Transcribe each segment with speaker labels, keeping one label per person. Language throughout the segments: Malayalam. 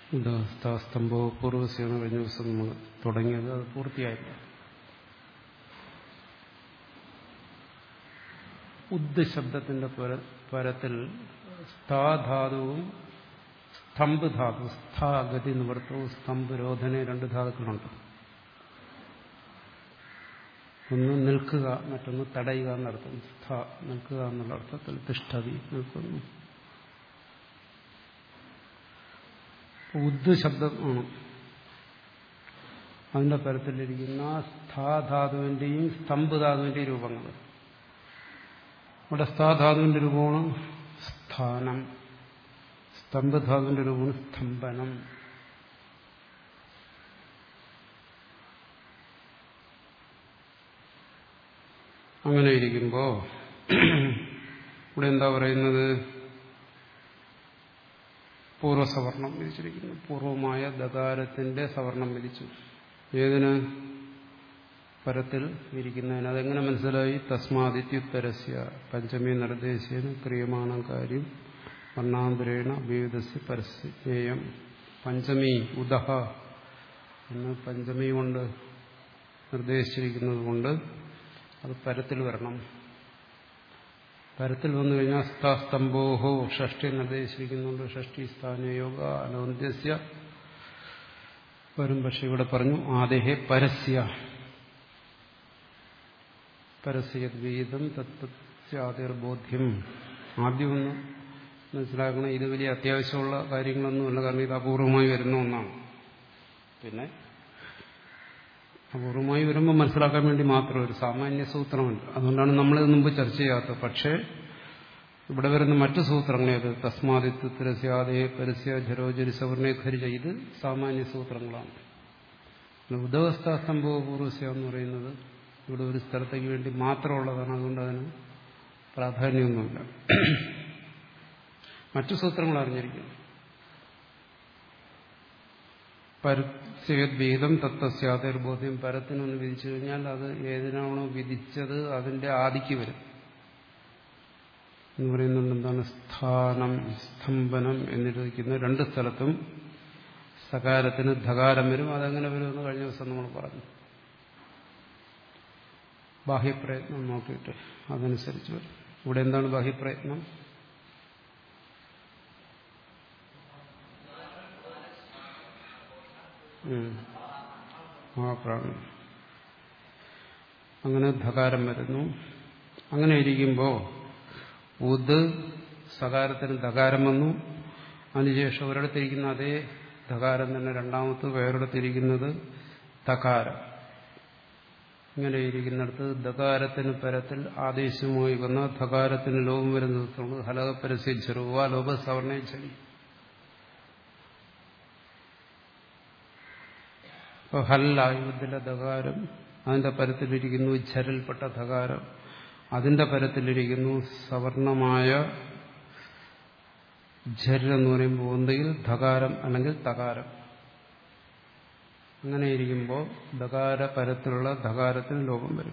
Speaker 1: ഉദാസ്തംഭോ പൂർവസ്യാണ് കഴിഞ്ഞ ദിവസം നമ്മൾ തുടങ്ങിയത് അത് പൂർത്തിയായില്ല ഉദ് ശബ്ദത്തിന്റെ പരത്തിൽ സ്ഥാധാതുവും സ്തംഭ് ധാതു സ്ഥ ഗതി നിവർത്തവും സ്തംഭ് രോധന രണ്ട് ധാതുക്കളുണ്ട് ഒന്ന് നിൽക്കുക മറ്റൊന്ന് തടയുക എന്നർത്ഥം സ്ഥ നിൽക്കുക എന്നുള്ള അർത്ഥത്തിൽ തിഷ്ഠതി നിൽക്കുന്നു ഉദ് ശബ്ദമാണ് അതിന്റെ പരത്തിലിരിക്കുന്ന സ്ഥാധാതുവിന്റെയും സ്തംഭ് ധാതുവിന്റെയും രൂപങ്ങൾ ഇവിടെ സ്ഥാധാതുവിന്റെ രൂപമാണ് സ്ഥാനം സ്തംഭധാതുവിന്റെ രൂപമാണ് സ്തംഭനം അങ്ങനെ ഇരിക്കുമ്പോ ഇവിടെ എന്താ പറയുന്നത് പൂർവ്വസവർണം വിധിച്ചിരിക്കുന്നു പൂർവമായ ദകാരത്തിന്റെ സവർണം വിധിച്ചു ഏതിന് പരത്തിൽ ഇരിക്കുന്നതിന് അതെങ്ങനെ മനസ്സിലായി തസ്മാദിത്യുത്തരസ്യ പഞ്ചമി നിർദ്ദേശിന് ക്രിയമാണ കാര്യം വർണ്ണാന്തരേണ വിവിധസ് പരസ്യം പഞ്ചമി ഉദഹ എന്ന് പഞ്ചമി കൊണ്ട് നിർദ്ദേശിച്ചിരിക്കുന്നത് കൊണ്ട് അത് പരത്തിൽ വരണം പരത്തിൽ വന്നു കഴിഞ്ഞാൽ സ്തംഭോഹോ ഷഷ്ടി നിർദ്ദേശിച്ചിരിക്കുന്നുണ്ട് ഷഷ്ടി സ്ഥാനയോഗ അനോന്ത്യസ്യ വരും പക്ഷെ ഇവിടെ പറഞ്ഞു ആദേഹെ പരസ്യ പരസ്യദ്വീതം തത്വസ്യാതിർബോധ്യം ആദ്യം ഒന്ന് മനസ്സിലാക്കണം ഇത് വലിയ അത്യാവശ്യമുള്ള കാര്യങ്ങളൊന്നുമല്ല കാരണം ഇത് അപൂർവമായി വരുന്ന ഒന്നാണ് പിന്നെ അപൂർവമായി വരുമ്പോൾ മനസ്സിലാക്കാൻ വേണ്ടി മാത്രം ഒരു സാമാന്യ സൂത്രമുണ്ട് അതുകൊണ്ടാണ് നമ്മളിത് മുമ്പ് ചർച്ച ചെയ്യാത്തത് പക്ഷേ ഇവിടെ വരുന്ന മറ്റു സൂത്രങ്ങളേത് തസ്മാദിത്വരസ്യാദേ പരസ്യ ജരോജരി സവർണേ ഖരിജ ഇത് സാമാന്യ സൂത്രങ്ങളാണ് ഉദവസ്ഥ സംഭവ പൂർവസ്യ എന്ന് പറയുന്നത് ഇവിടെ ഒരു സ്ഥലത്തേക്ക് വേണ്ടി മാത്രമുള്ളതാണ് അതുകൊണ്ട് അതിന് പ്രാധാന്യമൊന്നുമില്ല മറ്റു സൂത്രങ്ങൾ അറിഞ്ഞിരിക്കുന്നു പരസ്യദ്വീതം തത്വസ്യാതിർബോധ്യം പരത്തിനൊന്ന് വിധിച്ചു കഴിഞ്ഞാൽ അത് ഏതിനാണോ വിധിച്ചത് അതിന്റെ ആദിക്ക് വരും എന്ന് പറയുന്നുണ്ട് എന്താണ് സ്ഥാനം സ്തംഭനം എന്നിരിക്കുന്ന രണ്ട് സ്ഥലത്തും സകാരത്തിന് ധകാരം വരും അതെങ്ങനെ വരുമെന്ന് കഴിഞ്ഞ ദിവസം നമ്മൾ പറഞ്ഞു ബാഹ്യപ്രയത്നം നോക്കിയിട്ട് അതനുസരിച്ച് വരും ഇവിടെ എന്താണ് ബാഹ്യപ്രയത്നം മഹാപ്രാണൻ അങ്ങനെ ധകാരം വരുന്നു അങ്ങനെ ഇരിക്കുമ്പോൾ ഉദ് സകാരത്തിന് ധകാരം വന്നു അതിനുശേഷം ഒരിടത്തിരിക്കുന്ന അതേ ധകാരം തന്നെ രണ്ടാമത്ത് വേറൊരിടത്തിരിക്കുന്നത് തകാരം ഇങ്ങനെ ഇരിക്കുന്നിടത്ത് ദകാരത്തിന് പരത്തിൽ ആദേശമായി വന്ന ധകാരത്തിന് ലോകം വരുന്ന ദിവസമാണ് ഹലകപരസ്യ ചെറുവ ലോപ സവർണേ ചലി ഇപ്പോൾ ഹല്ലായുദ്ധത്തിലെ ധകാരം അതിന്റെ പരത്തിലിരിക്കുന്നു ചരൽപ്പെട്ട ധകാരം അതിന്റെ പരത്തിലിരിക്കുന്നു സവർണമായ ഝര് എന്ന് പറയുമ്പോൾ ഒന്നുകിൽ ധകാരം അല്ലെങ്കിൽ തകാരം അങ്ങനെ ഇരിക്കുമ്പോൾ ധകാര പരത്തിലുള്ള ധകാരത്തിന് ലോകം വരും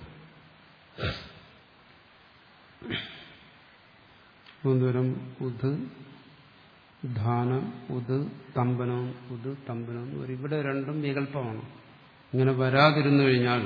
Speaker 1: എന്തോരം ഉദ് ധാനം ഉദ് തമ്പനം ഉദ് തമ്പനം എന്ന് പറയും ഇവിടെ രണ്ടും വികല്പമാണ് ഇങ്ങനെ വരാതിരുന്നു കഴിഞ്ഞാൽ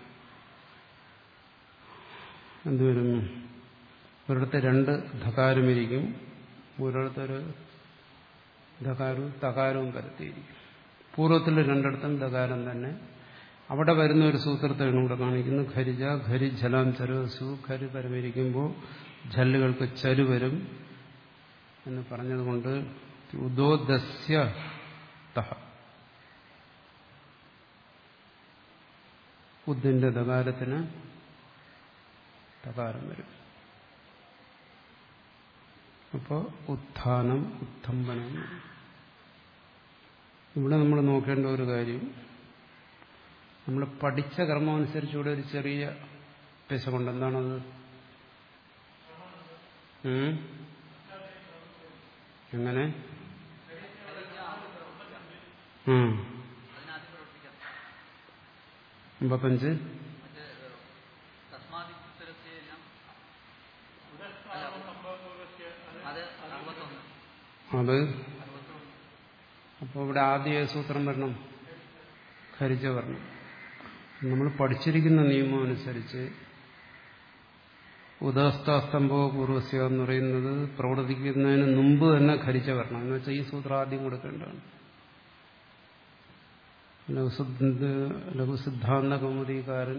Speaker 1: എന്തുവരും ഒരിടത്ത് രണ്ട് ധകാരമിരിക്കും ഒരിടത്തൊരു ധകാരവും തകാരവും പരത്തിയിരിക്കും പൂർവ്വത്തിൽ രണ്ടിടത്തും ദകാരം തന്നെ അവിടെ വരുന്ന ഒരു സൂത്രത്തെയാണ് ഇവിടെ കാണിക്കുന്നത് ഖരിജ ഖരി ജലാം ചരവസു ഖരി പരമിരിക്കുമ്പോൾ ജല്ലുകൾക്ക് ചരു വരും എന്ന് പറഞ്ഞതുകൊണ്ട് ഉദോദസ്യ തഹ ഉദ്ദിന്റെ ദകാരത്തിന് തകാരം വരും അപ്പോൾ ഉത്ഥാനം ഉത്തംബനം ഇവിടെ നമ്മൾ നോക്കേണ്ട ഒരു കാര്യം നമ്മൾ പഠിച്ച കർമ്മം അനുസരിച്ച് ഇവിടെ ഒരു ചെറിയ പെശകുണ്ട് എന്താണത് എങ്ങനെ അമ്പത്തഞ്ച് അത് അപ്പോൾ ഇവിടെ ആദ്യ സൂത്രം വരണം ഖരിച്ച വരണം നമ്മൾ പഠിച്ചിരിക്കുന്ന നിയമം അനുസരിച്ച് ഉദസ്തംഭവ പൂർവസ്യ എന്ന് പറയുന്നത് പ്രവർത്തിക്കുന്നതിന് മുമ്പ് തന്നെ ഖരിച്ച വരണം എന്ന് വെച്ചാൽ ഈ സൂത്രം ആദ്യം കൊടുക്കേണ്ടതാണ് ലഘുസിദ്ധ ലഘുസിദ്ധാന്ത കൗമുദിക്കാരൻ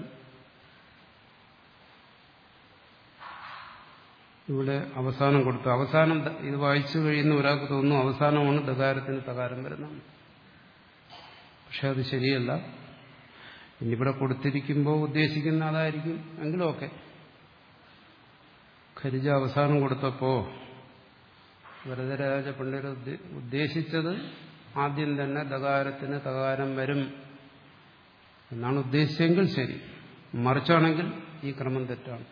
Speaker 1: ഇവിടെ അവസാനം കൊടുത്തു അവസാനം ഇത് വായിച്ചു കഴിയുന്ന ഒരാൾക്ക് തോന്നുന്നു അവസാനമാണ് ദകാരത്തിന് തകാരം വരുന്നത് പക്ഷെ അത് ശരിയല്ല ഇനിയിവിടെ കൊടുത്തിരിക്കുമ്പോൾ ഉദ്ദേശിക്കുന്ന അതായിരിക്കും എങ്കിലും ഓക്കെ ഖരിജ അവസാനം കൊടുത്തപ്പോ വരദരാജ പണ്ഡിതർ ഉദ്ദേശിച്ചത് ആദ്യം തന്നെ ദകാരത്തിന് തകാരം വരും എന്നാണ് ഉദ്ദേശിച്ചെങ്കിൽ ശരി മറിച്ചാണെങ്കിൽ ഈ ക്രമം തെറ്റാണ്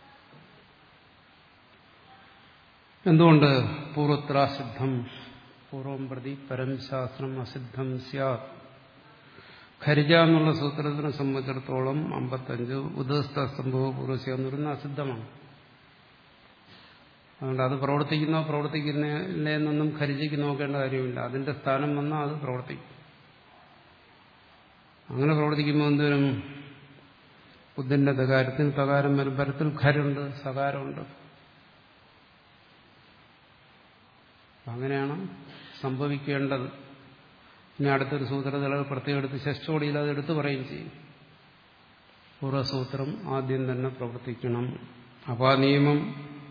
Speaker 1: എന്തുകൊണ്ട് പൂർവത്രാസിദ്ധം പൂർവം പ്രതി പരം ശാസ്ത്രം അസിദ്ധം സ്യാത് ഖരിജ എന്നുള്ള സൂത്രത്തിനെ സംബന്ധിച്ചിടത്തോളം അമ്പത്തഞ്ച് ഉദസ്ത സംഭവ പൂർവസ്യ എന്ന് പറയുന്നത് അസിദ്ധമാണ് അതുകൊണ്ട് അത് പ്രവർത്തിക്കുന്നോ പ്രവർത്തിക്കുന്നില്ല എന്നൊന്നും ഖരിജയ്ക്ക് നോക്കേണ്ട കാര്യമില്ല അതിന്റെ സ്ഥാനം വന്നാൽ അത് പ്രവർത്തിക്കും അങ്ങനെ പ്രവർത്തിക്കുമ്പോൾ എന്തോരും ബുദ്ധന്റെ തകാരത്തിൽ തകാരം വരും പരത്തിൽ ഖരുണ്ട് സകാരമുണ്ട് അങ്ങനെയാണ് സംഭവിക്കേണ്ടത് ഇനി അടുത്തൊരു സൂത്രത്തിൽ പ്രത്യേകം എടുത്ത് ഷഷ്ടോടിയിൽ അത് എടുത്തു പറയുകയും ചെയ്യും പൂർവ്വസൂത്രം ആദ്യം തന്നെ പ്രവർത്തിക്കണം അപ്പോൾ ആ നിയമം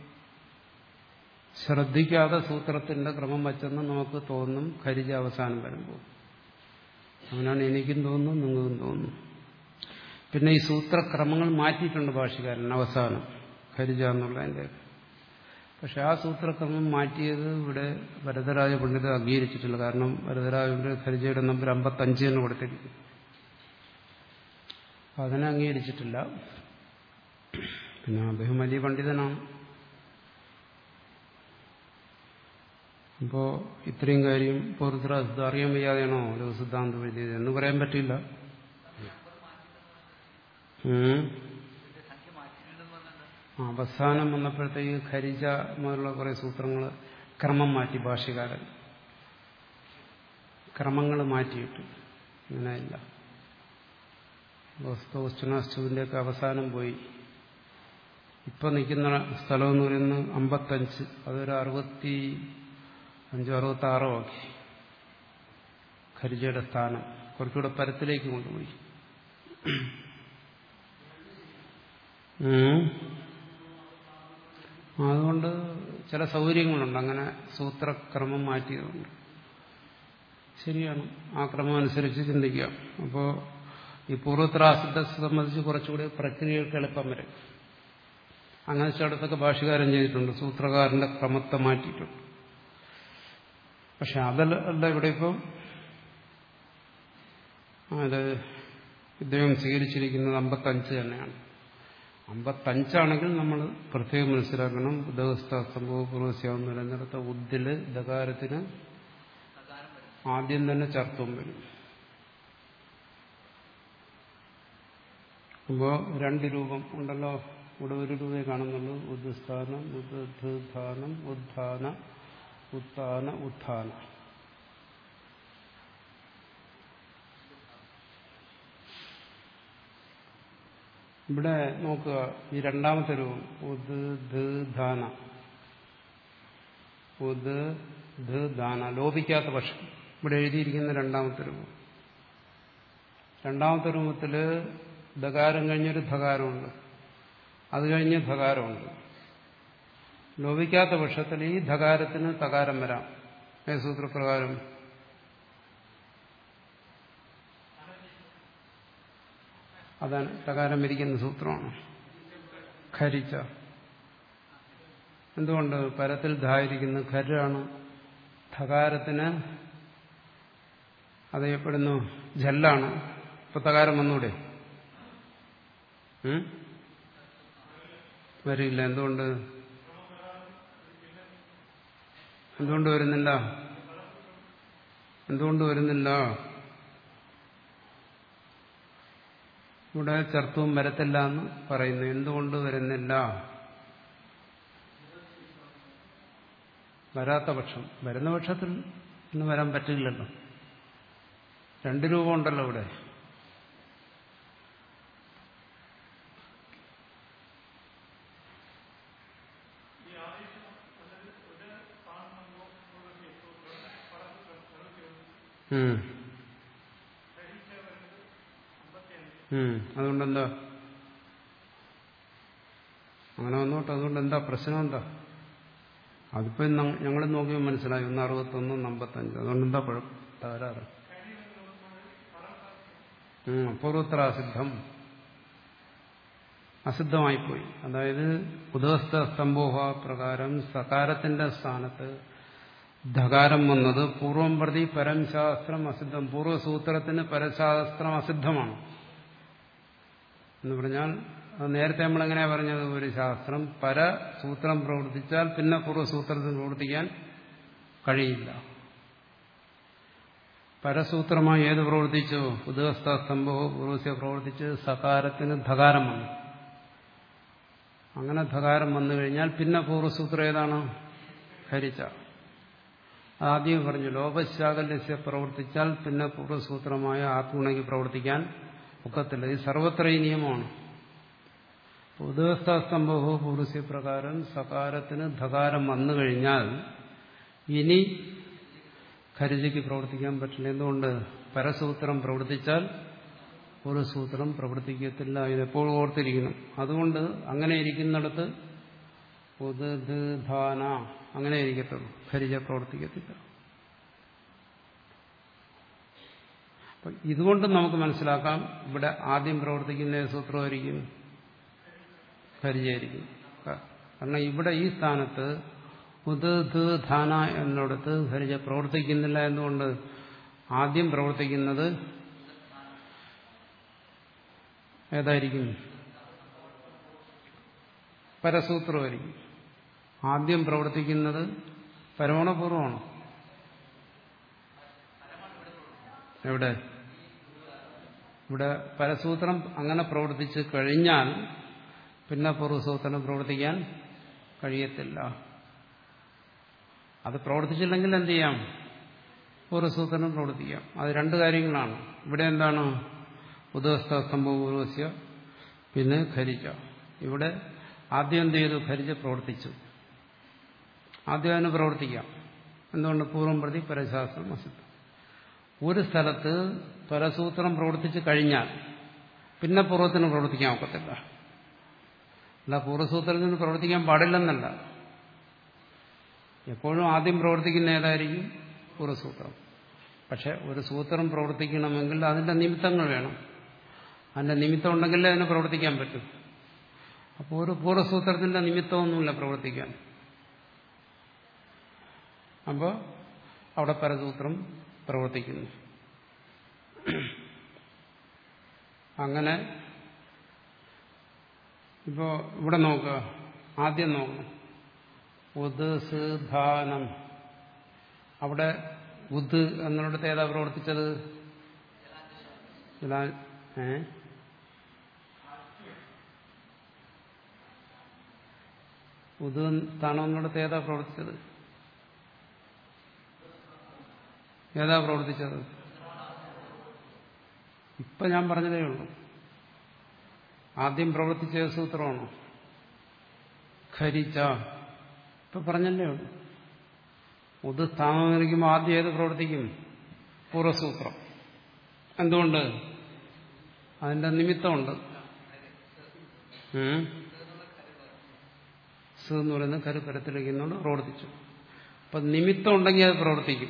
Speaker 1: ശ്രദ്ധിക്കാതെ സൂത്രത്തിന്റെ ക്രമം വച്ചെന്ന് നമുക്ക് തോന്നും ഖരിജ അവസാനം വരുമ്പോൾ അങ്ങനെയാണ് എനിക്കും തോന്നുന്നു നിങ്ങൾക്കും തോന്നുന്നു പിന്നെ ഈ സൂത്രക്രമങ്ങൾ മാറ്റിയിട്ടുണ്ട് ഭാഷകാരൻ അവസാനം ഖരിജ എന്നുള്ളതിൻ്റെ പക്ഷെ ആ സൂത്രക്രമം മാറ്റിയത് ഇവിടെ വരദരാജ പണ്ഡിതർ അംഗീകരിച്ചിട്ടില്ല കാരണം വരദരാജന്റെ ഖരിജയുടെ നമ്പർ അമ്പത്തഞ്ച് എന്ന് കൊടുത്തിരിക്കും അതിനെ അംഗീകരിച്ചിട്ടില്ല പിന്നെ അദ്ദേഹം വലിയ പണ്ഡിതനാണ് അപ്പോ ഇത്രയും കാര്യം പൂർവ്വത്ര അറിയാൻ വയ്യാതെയാണോ ഒരു സിദ്ധാന്തം എഴുതിയത് എന്ന് പറയാൻ പറ്റില്ല അവസാനം വന്നപ്പോഴത്തേക്ക് ഖരിജ മുതലുള്ള കുറെ സൂത്രങ്ങൾ ക്രമം മാറ്റി ഭാഷ്യകാരൻ ക്രമങ്ങൾ മാറ്റിയിട്ടു അങ്ങനെയില്ല ക്വസ്റ്റനാസ്റ്റുവിന്റെ ഒക്കെ അവസാനം പോയി ഇപ്പൊ നിൽക്കുന്ന സ്ഥലം എന്ന് പറയുന്നത് അമ്പത്തഞ്ച് അതൊരു അറുപത്തി അഞ്ചോ അറുപത്തി ആറോ ആക്കി ഖരിജയുടെ സ്ഥാനം കുറച്ചുകൂടെ പരത്തിലേക്ക് കൊണ്ടുപോയി അതുകൊണ്ട് ചില സൗകര്യങ്ങളുണ്ട് അങ്ങനെ സൂത്രക്രമം മാറ്റിയതുകൊണ്ട് ശരിയാണ് ആ ക്രമം അനുസരിച്ച് ചിന്തിക്കാം അപ്പോൾ ഈ പൂർവ്വത്രാസിദ്ധത്തെ സംബന്ധിച്ച് കുറച്ചുകൂടി പ്രക്രിയകൾക്ക് എളുപ്പം വരും അങ്ങനെ ചിലടത്തൊക്കെ ഭാഷകാരൻ ചെയ്തിട്ടുണ്ട് സൂത്രകാരന്റെ ക്രമത്തെ മാറ്റിയിട്ടുണ്ട് പക്ഷെ അതല്ല ഇവിടെ ഇപ്പം അത് ഇദ്ദേഹം സ്വീകരിച്ചിരിക്കുന്നത് അമ്പത്തഞ്ച് തന്നെയാണ് അമ്പത്തഞ്ചാണെങ്കിൽ നമ്മൾ പ്രത്യേകം മനസ്സിലാക്കണം ഉദവസ്ഥ സംഭവ പൂർവ്വസ്യാവുന്ന വരുന്നിടത്ത് ഉദ്ദില് ദകാരത്തിന് ആദ്യം തന്നെ ചർത്തം വരും അപ്പോ രണ്ട് രൂപം ഉണ്ടല്ലോ ഇവിടെ ഒരു രൂപയെ കാണുന്നുള്ളൂ ഉദ്സ്ഥാനം ഉദ്ധാനം ഉദ്ധാന ഉത്താന ഉത്ഥാന ഇവിടെ നോക്കുക ഈ രണ്ടാമത്തെ രൂപം ഉദ്ധാന ഉദ് ധാന ലോപിക്കാത്ത പക്ഷം ഇവിടെ എഴുതിയിരിക്കുന്ന രണ്ടാമത്തെ രൂപം രണ്ടാമത്തെ രൂപത്തില് ദകാരം കഴിഞ്ഞൊരു ധകാരമുണ്ട് അത് കഴിഞ്ഞ് ധകാരമുണ്ട് ലോപിക്കാത്ത പക്ഷത്തിൽ ഈ ധകാരത്തിന് തകാരം വരാം ഏ സൂത്രപ്രകാരം അതാണ് തകാരം വരിക്കുന്ന സൂത്രമാണ് ഖരിച്ച എന്തുകൊണ്ട് പരത്തിൽ ധായിരിക്കുന്ന ഖരാണ് ധകാരത്തിന് അതേപ്പെടുന്നു ജല്ലാണ് ഇപ്പൊ തകാരം വന്നൂടെ വരില്ല എന്തുകൊണ്ട് എന്തുകൊണ്ട് വരുന്നില്ല എന്തുകൊണ്ട് വരുന്നില്ല ഇവിടെ ചർത്തവും വരത്തില്ല എന്ന് പറയുന്നു എന്തുകൊണ്ട് വരുന്നില്ല വരാത്ത പക്ഷം വരുന്ന പക്ഷത്തിൽ ഇന്ന് വരാൻ പറ്റില്ലല്ലോ രണ്ട് രൂപം ഉണ്ടല്ലോ ഇവിടെ ഉം. ഉം. അതുകൊണ്ടെന്താ അങ്ങനെ വന്നോട്ടെ അതുകൊണ്ട് എന്താ പ്രശ്നം എന്താ അതിപ്പോ ഞങ്ങൾ നോക്കിയാൽ മനസ്സിലായി ഒന്ന് അറുപത്തൊന്ന് അമ്പത്തഞ്ച് അതുകൊണ്ട് എന്താ കുഴപ്പം തകരാറ് ഉം, പൂർവോത്തര അസിദ്ധം അസിദ്ധമായിപ്പോയി അതായത് ഉദവസ്ഥ സ്തംഭോഹ പ്രകാരം സകാരത്തിന്റെ സ്ഥാനത്ത് ധകാരം വന്നത് പൂർവം പ്രതി പരംശാസ്ത്രം അസിദ്ധം പൂർവ്വസൂത്രത്തിന് പരശാസ്ത്രം അസിദ്ധമാണ് എന്ന് പറഞ്ഞാൽ അത് നേരത്തെ നമ്മളെങ്ങനെയാ പറഞ്ഞത് ഒരു ശാസ്ത്രം പരസൂത്രം പ്രവർത്തിച്ചാൽ പിന്നെ പൂർവ്വസൂത്രത്തിന് പ്രവർത്തിക്കാൻ കഴിയില്ല പരസൂത്രമായി ഏത് പ്രവർത്തിച്ചു ഉദവസ്ഥ സ്തംഭോ പൂർവസ്യ പ്രവർത്തിച്ച് സകാരത്തിന് ധകാരം വന്നു അങ്ങനെ ധകാരം വന്നു കഴിഞ്ഞാൽ പിന്നെ പൂർവ്വസൂത്രം ഏതാണ് ഹരിച്ച ആദ്യം പറഞ്ഞു ലോപശാകല്യസ്യ പ്രവർത്തിച്ചാൽ പിന്നെ പൂർവ്വസൂത്രമായ ആത്മഗുണയ്ക്ക് പ്രവർത്തിക്കാൻ ഒക്കത്തില്ല ഇത് സർവത്ര ഈ നിയമമാണ് ഉദവസ്ഥാസ്തംഭവോ പൂർവസ്യ പ്രകാരം സകാരത്തിന് ധകാരം വന്നു കഴിഞ്ഞാൽ ഇനി ഖരിജയ്ക്ക് പ്രവർത്തിക്കാൻ പറ്റില്ല എന്തുകൊണ്ട് പരസൂത്രം പ്രവർത്തിച്ചാൽ ഒരു സൂത്രം പ്രവർത്തിക്കത്തില്ല ഇതെപ്പോഴും ഓർത്തിരിക്കണം അതുകൊണ്ട് അങ്ങനെ ഇരിക്കുന്നിടത്ത് ഉദാന അങ്ങനെ ഇരിക്കത്തുള്ളൂ ഖരിജ പ്രവർത്തിക്കത്തില്ല അപ്പൊ ഇതുകൊണ്ട് നമുക്ക് മനസ്സിലാക്കാം ഇവിടെ ആദ്യം പ്രവർത്തിക്കുന്ന സൂത്രമായിരിക്കും ഖരിജയായിരിക്കും കാരണം ഇവിടെ ഈ സ്ഥാനത്ത് ഉദാന എന്നിടത്ത് ഖരിജ പ്രവർത്തിക്കുന്നില്ല എന്നുകൊണ്ട് ആദ്യം പ്രവർത്തിക്കുന്നത് ഏതായിരിക്കും പരസൂത്രമായിരിക്കും ആദ്യം പ്രവർത്തിക്കുന്നത് പരമണപൂർവമാണ് എവിടെ ഇവിടെ പരസൂത്രം അങ്ങനെ പ്രവർത്തിച്ച് കഴിഞ്ഞാൽ പിന്നെ പൂർവ്വസൂത്രം പ്രവർത്തിക്കാൻ കഴിയത്തില്ല അത് പ്രവർത്തിച്ചില്ലെങ്കിൽ എന്ത് ചെയ്യാം പൂർവ്വസൂത്രം പ്രവർത്തിക്കാം അത് രണ്ട് കാര്യങ്ങളാണ് ഇവിടെ എന്താണ് ഉദവസ്ഥ സംഭവപൂർവസ്യ പിന്നെ ഖരിജ ഇവിടെ ആദ്യം എന്ത് ചെയ്തു ഖരിജ പ്രവർത്തിച്ചു ആദ്യം അതിന് പ്രവർത്തിക്കാം എന്തുകൊണ്ട് പൂർവം പ്രതി പരശാസ്ത്രം അസിദ്ധം ഒരു സ്ഥലത്ത് പരസൂത്രം പ്രവർത്തിച്ചു കഴിഞ്ഞാൽ പിന്നെ പൂർവ്വത്തിന് പ്രവർത്തിക്കാൻ ഒക്കത്തില്ല അല്ല പൂർവ്വസൂത്രത്തിന് പ്രവർത്തിക്കാൻ പാടില്ലെന്നല്ല എപ്പോഴും ആദ്യം പ്രവർത്തിക്കുന്ന ഏതായിരിക്കും പൂർവ്വസൂത്രം പക്ഷെ ഒരു സൂത്രം പ്രവർത്തിക്കണമെങ്കിൽ അതിന്റെ നിമിത്തങ്ങൾ വേണം അതിന്റെ നിമിത്തം ഉണ്ടെങ്കിലേ അതിന് പ്രവർത്തിക്കാൻ പറ്റും അപ്പോൾ ഒരു പൂർവ്വസൂത്രത്തിന്റെ നിമിത്തമൊന്നുമില്ല പ്രവർത്തിക്കാൻ അപ്പോൾ അവിടെ പരസൂത്രം പ്രവർത്തിക്കുന്നു അങ്ങനെ ഇപ്പോ ഇവിടെ നോക്കുക ആദ്യം നോക്കണം ഉദ്ധാനം അവിടെ ഉദ് എന്നിടത്ത് ഏതാ പ്രവർത്തിച്ചത് ഏ ഉദ് സ്ഥാനം എന്നിടത്ത് ഏതാ പ്രവർത്തിച്ചത് ഏതാ പ്രവർത്തിച്ചത് ഇപ്പൊ ഞാൻ പറഞ്ഞതേ ഉള്ളൂ ആദ്യം പ്രവർത്തിച്ച സൂത്രമാണോ ഖരിച്ച ഇപ്പൊ പറഞ്ഞല്ലേ ഉള്ളൂ ഉദ് സ്ഥാനം നിൽക്കുമ്പോൾ ആദ്യം ഏത് പ്രവർത്തിക്കും പൂർവ്വസൂത്രം എന്തുകൊണ്ട് അതിന്റെ നിമിത്തമുണ്ട് സ് എന്ന് പറയുന്നത് കരു പരത്തിലിരിക്കുന്നതുകൊണ്ട് പ്രവർത്തിച്ചു അപ്പൊ നിമിത്തം ഉണ്ടെങ്കിൽ അത് പ്രവർത്തിക്കും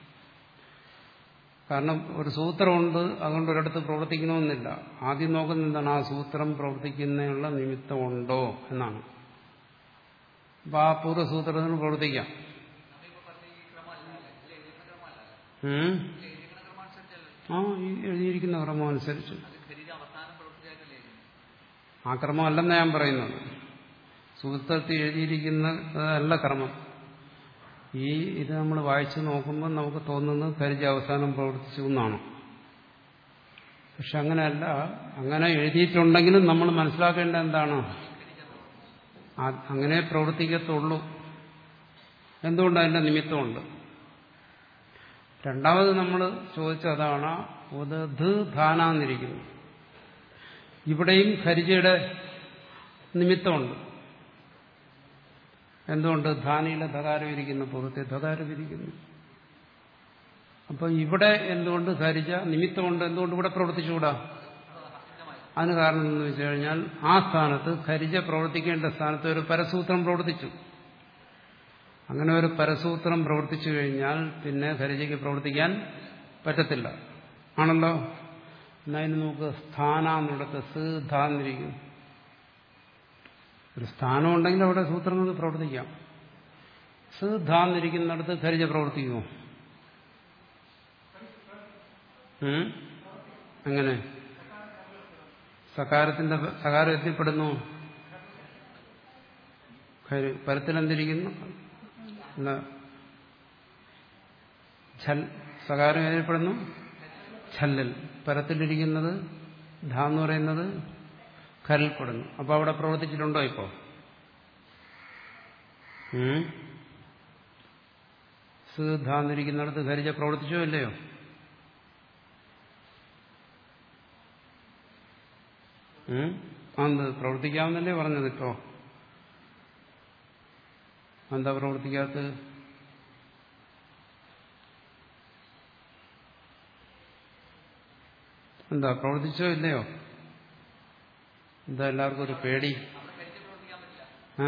Speaker 1: കാരണം ഒരു സൂത്രമുണ്ട് അതുകൊണ്ട് ഒരിടത്ത് പ്രവർത്തിക്കണമെന്നില്ല ആദ്യം നോക്കുന്ന എന്താണ് ആ സൂത്രം പ്രവർത്തിക്കുന്നതിനുള്ള നിമിത്തമുണ്ടോ എന്നാണ് അപ്പൊ ആ പൂർവ്വസൂത്രത്തിന് പ്രവർത്തിക്കാം ആ ഈ എഴുതിയിരിക്കുന്ന ക്രമം അനുസരിച്ച് ആ ക്രമം അല്ലെന്ന് ഞാൻ പറയുന്നത് സൂത്രത്തിൽ എഴുതിയിരിക്കുന്നതല്ല ക്രമം ഈ ഇത് നമ്മൾ വായിച്ചു നോക്കുമ്പോൾ നമുക്ക് തോന്നുന്നത് കരിജ അവസാനം പ്രവർത്തിച്ചു എന്നാണ് പക്ഷെ അങ്ങനെയല്ല അങ്ങനെ എഴുതിയിട്ടുണ്ടെങ്കിലും നമ്മൾ മനസ്സിലാക്കേണ്ട എന്താണ് അങ്ങനെ പ്രവർത്തിക്കത്തുള്ളൂ എന്തുകൊണ്ട് അതിന്റെ നിമിത്തമുണ്ട് രണ്ടാമത് നമ്മൾ ചോദിച്ചതാണ് ഉദ ധ ധാനാന്നിരിക്കുന്നു ഇവിടെയും ഖരിജയുടെ നിമിത്തമുണ്ട് എന്തുകൊണ്ട് ധാനിയിലെ ധകാരം ഇരിക്കുന്നു പുറത്തെ ധകാരം ഇരിക്കുന്നു അപ്പൊ ഇവിടെ എന്തുകൊണ്ട് ഖരിജ നിമിത്തമുണ്ട് എന്തുകൊണ്ട് ഇവിടെ പ്രവർത്തിച്ചുകൂടാ അതിന് കാരണം എന്ന് വെച്ച് കഴിഞ്ഞാൽ ആ സ്ഥാനത്ത് ഖരിജ പ്രവർത്തിക്കേണ്ട സ്ഥാനത്ത് ഒരു പരസൂത്രം പ്രവർത്തിച്ചു അങ്ങനെ ഒരു പരസൂത്രം പ്രവർത്തിച്ചു കഴിഞ്ഞാൽ പിന്നെ ഖരിജയ്ക്ക് പ്രവർത്തിക്കാൻ പറ്റത്തില്ല ആണല്ലോ എന്നതിന് നമുക്ക് സ്ഥാനാന്നിടത്ത് സ് ധാന്നിരിക്കും ഒരു സ്ഥാനം ഉണ്ടെങ്കിൽ അവിടെ സൂത്രങ്ങൾക്ക് പ്രവർത്തിക്കാം സ് ധാന്നിരിക്കുന്നിടത്ത് ഖരിജ പ്രവർത്തിക്കുമോ ഉം? അങ്ങനെ സകാരത്തിന്റെ സകാരം എത്തിപ്പെടുന്നു ഖരി- പരത്തിലെന്തിരിക്കുന്നു എന്താ ഛൽ സകാരം ഏതിൽപ്പെടുന്നു ഛല്ലിൽ പരത്തിലിരിക്കുന്നത് ധ എന്ന് പറയുന്നത് ഖരിൽപ്പെടുന്നു അപ്പൊ അവിടെ പ്രവർത്തിച്ചിട്ടുണ്ടോ ഇപ്പോ ഉം? സ് ധാന്നിരിക്കുന്നിടത്ത് ഖരിജ പ്രവർത്തിച്ചോ ഇല്ലയോ ഉം? അതെന്ത് പ്രവർത്തിക്കാമെന്നല്ലേ പറഞ്ഞത് ഇപ്പോ എന്താ പ്രവർത്തിക്കാത്തത് എന്താ പ്രവർത്തിച്ചോ ഇല്ലയോ എന്താ എല്ലാവർക്കും ഒരു പേടി ആ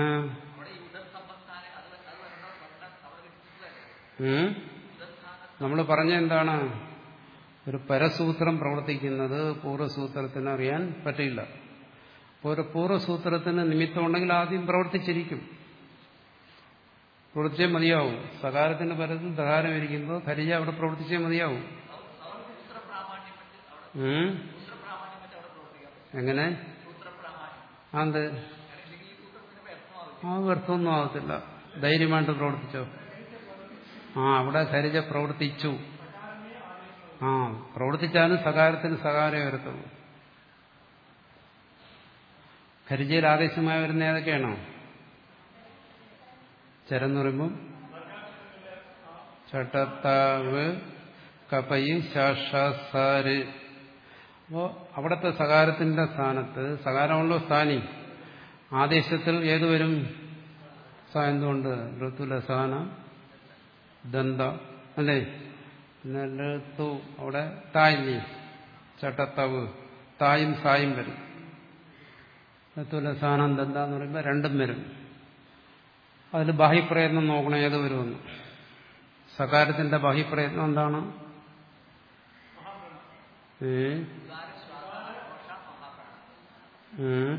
Speaker 1: നമ്മൾ പറഞ്ഞ എന്താണ് ഒരു പരസൂത്രം പ്രവർത്തിക്കുന്നത് പൂർവ്വസൂത്രത്തിന് അറിയാൻ പറ്റില്ല അപ്പോൾ ഒരു പൂർവ്വസൂത്രത്തിന് നിമിത്തമുണ്ടെങ്കിൽ ആദ്യം പ്രവർത്തിച്ചിരിക്കും പ്രവർത്തിച്ചേ മതിയാവും സകാരത്തിന്റെ പരത്തിൽ ദകാരം ഇരിക്കുമ്പോൾ ഖരിജ അവിടെ പ്രവർത്തിച്ചേ മതിയാവും ഉം? എങ്ങനെ അത് ആ വ്യർത്ഥമൊന്നും ആകത്തില്ല ധൈര്യമായിട്ട് പ്രവർത്തിച്ചോ ആ അവിടെ ഖരിജ പ്രവർത്തിച്ചു ആ പ്രവർത്തിച്ചാലും സകാരത്തിന് സകാരം വരത്തുള്ളൂ ഖരിജയിൽ ആദേശമായി വരുന്ന ഏതൊക്കെയാണോ ചരെന്ന് പറയുമ്പം ചട്ടത്താവ് കപയി ശാഷാസാര് അപ്പോ അവിടുത്തെ സകാരത്തിന്റെ സ്ഥാനത്ത് സകാരമുള്ള സ്ഥാനി ആദേശത്തിൽ ഏത് വരും സ എന്തുകൊണ്ട് ഋതുലസാന ദന്ത അല്ലേ പിന്നെ ലത്തു അവിടെ തായില്ലേ ചട്ടത്തവ് തായും സായും വരും ലത്തുലസാനം ദന്ത എന്ന് പറയുമ്പോൾ രണ്ടും വരും അതിൽ ബാഹ്യപ്രയത്നം നോക്കണം ഏത് വരുമെന്ന് സകാരത്തിന്റെ ബാഹ്യപ്രയത്നം എന്താണ് ഏ ഉം.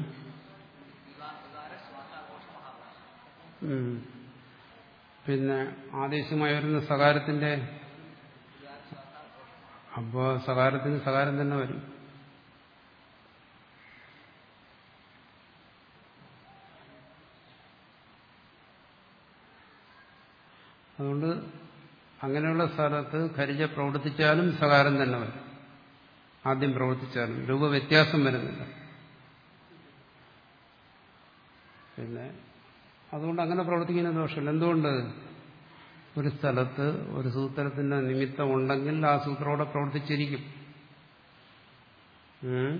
Speaker 1: ഉം. പിന്നെ ആദേശമായി വരുന്ന സകാരത്തിന്റെ അപ്പോ സകാരത്തിന് സകാരം തന്നെ വരും അതുകൊണ്ട് അങ്ങനെയുള്ള സ്ഥലത്ത് ഖരിജ പ്രവർത്തിച്ചാലും സകാരം തന്നെ വരും ആദ്യം പ്രവർത്തിച്ചാലും രൂപവ്യത്യാസം വരുന്നില്ല പിന്നെ അതുകൊണ്ട് അങ്ങനെ പ്രവർത്തിക്കുന്ന ദോഷമില്ല എന്തുകൊണ്ട് ഒരു സ്ഥലത്ത് ഒരു സൂത്രത്തിന്റെ നിമിത്തം ഉണ്ടെങ്കിൽ ആ സൂത്രം അവിടെ പ്രവർത്തിച്ചിരിക്കും ഉം.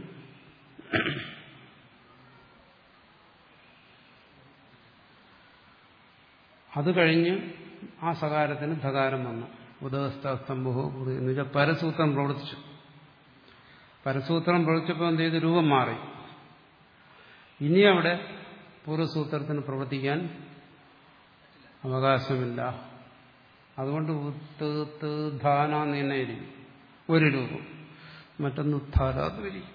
Speaker 1: അത് കഴിഞ്ഞ് ആ സകാരത്തിന് ധകാരം വന്നു ഉദവസ്ഥാസ്തംഭോ എന്ന് വെച്ചാൽ പരസൂത്രം പ്രവർത്തിച്ചു പരസൂത്രം പ്രവർത്തിച്ചപ്പോൾ എന്ത് ചെയ്തു രൂപം മാറി ഇനി അവിടെ പൂർവ്വസൂത്രത്തിന് പ്രവർത്തിക്കാൻ അവകാശമില്ല അതുകൊണ്ട് ഉത്ത് ത് ധാന നിന്നയിരിക്കും ഒരു രൂപം മറ്റൊന്ന് ഉത്ഥാരാതിരിക്കും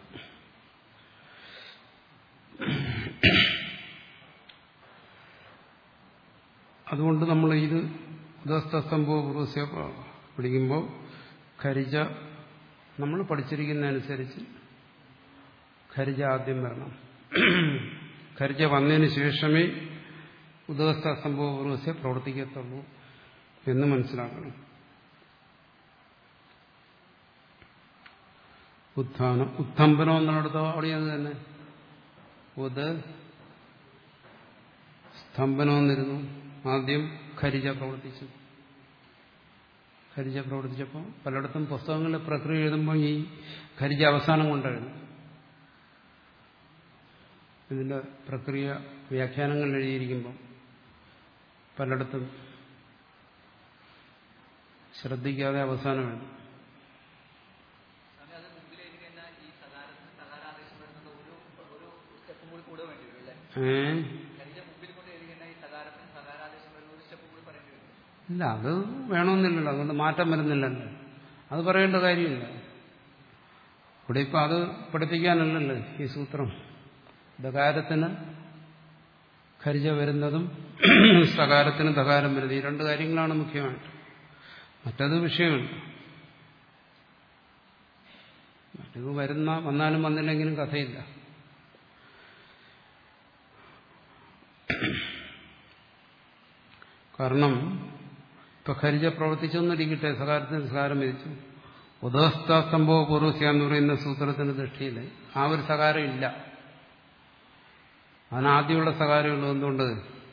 Speaker 1: അതുകൊണ്ട് നമ്മൾ ഇത് ഉദസ്തംഭവ പൂർവസ്യ പഠിക്കുമ്പോൾ ഖരിജ നമ്മൾ പഠിച്ചിരിക്കുന്നതനുസരിച്ച് ഖരിജ ആദ്യം വരണം ഖരിജ വന്നതിന് ശേഷമേ ഉദസ്ത സംഭവ പൂർവസ്യ പ്രവർത്തിക്കത്തുള്ളൂ എന്ന് മനസ്സിലാക്കണം ഉത്ഥാനം ഉത്തംബനം എന്നിടത്തോ അവിടെ അത് തന്നെ ഉത് സ്തംഭനം എന്നിരുന്നു ആദ്യം ഖരിജ പ്രവർത്തിച്ചു ഖരിജ പ്രവർത്തിച്ചപ്പോൾ പലയിടത്തും പുസ്തകങ്ങളിൽ പ്രക്രിയ എഴുതുമ്പോൾ ഈ ഖരിജ അവസാനം കൊണ്ടെഴുതും ഇതിന്റെ പ്രക്രിയ വ്യാഖ്യാനങ്ങൾ എഴുതിയിരിക്കുമ്പോൾ പലയിടത്തും ശ്രദ്ധിക്കാതെ അവസാനം എഴുതും
Speaker 2: സ്വാമി അത് മുമ്പിൽ എഴുതി കഴിഞ്ഞാൽ ഈ സകാരത്തിന് സകാരാദേശം വരുന്നത് ഒരു ഒരു സ്റ്റെപ്പും കൂടി കൂടെ വേണ്ടി വരും അല്ലേ
Speaker 1: ഏ
Speaker 2: ഖരിജ മുമ്പിൽ കൊണ്ട് എഴുതി കഴിഞ്ഞാൽ ഈ സകാരത്തിന് സകാരാദേശം വരുന്ന ഒരു സ്റ്റെപ്പും കൂടി പറയേണ്ടി വരും
Speaker 1: ഇല്ല അത് വേണമെന്നില്ലല്ലോ അതുകൊണ്ട് മാറ്റം വരുന്നില്ലല്ലോ അത് പറയേണ്ട കാര്യമില്ല ഇവിടെ ഇപ്പം അത് പഠിപ്പിക്കാനല്ലല്ലോ ഈ സൂത്രം ദകാരത്തിന് ഖരിജ വരുന്നതും സകാരത്തിന് ദകാരം വരുന്നത് ഈ രണ്ട് കാര്യങ്ങളാണ് മുഖ്യമായിട്ട് മറ്റത് വിഷയമുണ്ട് മറ്റത് വരുന്ന വന്നാലും വന്നില്ലെങ്കിലും കഥയില്ല കാരണം ഇപ്പൊ ഖരിജ പ്രവർത്തിച്ചൊന്നിരിക്കട്ടെ സകാരത്തിന് സകാരം വിധിച്ചു ഉദസ്തംഭവ പൂർവസ്യ എന്ന് പറയുന്ന സൂത്രത്തിന്റെ ദൃഷ്ടിയിൽ ആ ഒരു സകാരം ഇല്ല അതിനാദ്യമുള്ള സകാരമുള്ളൂ എന്തുകൊണ്ട്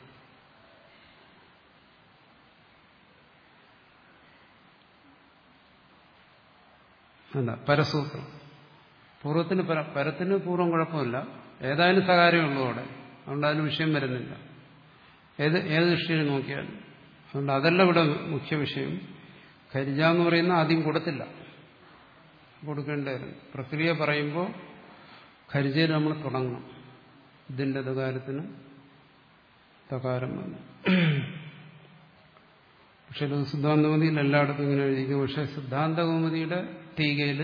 Speaker 1: അല്ല പരസൂത്രം പൂർവ്വത്തിന് പര പരത്തിന് പൂർവ്വം കുഴപ്പമില്ല ഏതായാലും സകാരമേ ഉള്ളൂ അവിടെ അതുകൊണ്ട് അതിന് വിഷയം വരുന്നില്ല ഏത് ഏത് ദൃഷ്ടിയിൽ നോക്കിയാലും അതുകൊണ്ട് അതല്ല ഇവിടെ മുഖ്യ വിഷയം ഖരിജ എന്ന് പറയുന്ന ആദ്യം കൊടുത്തില്ല കൊടുക്കേണ്ടായിരുന്നു പ്രക്രിയ പറയുമ്പോൾ ഖരിജയിൽ നമ്മൾ തുടങ്ങണം ഇതിന്റെ തകാരത്തിന് തകാരം വന്നു പക്ഷെ ഇത് സിദ്ധാന്തമതിയിൽ എല്ലായിടത്തും ഇങ്ങനെ എഴുതിയിരിക്കും പക്ഷെ സിദ്ധാന്തകൗമുദിയുടെ ടീകയിൽ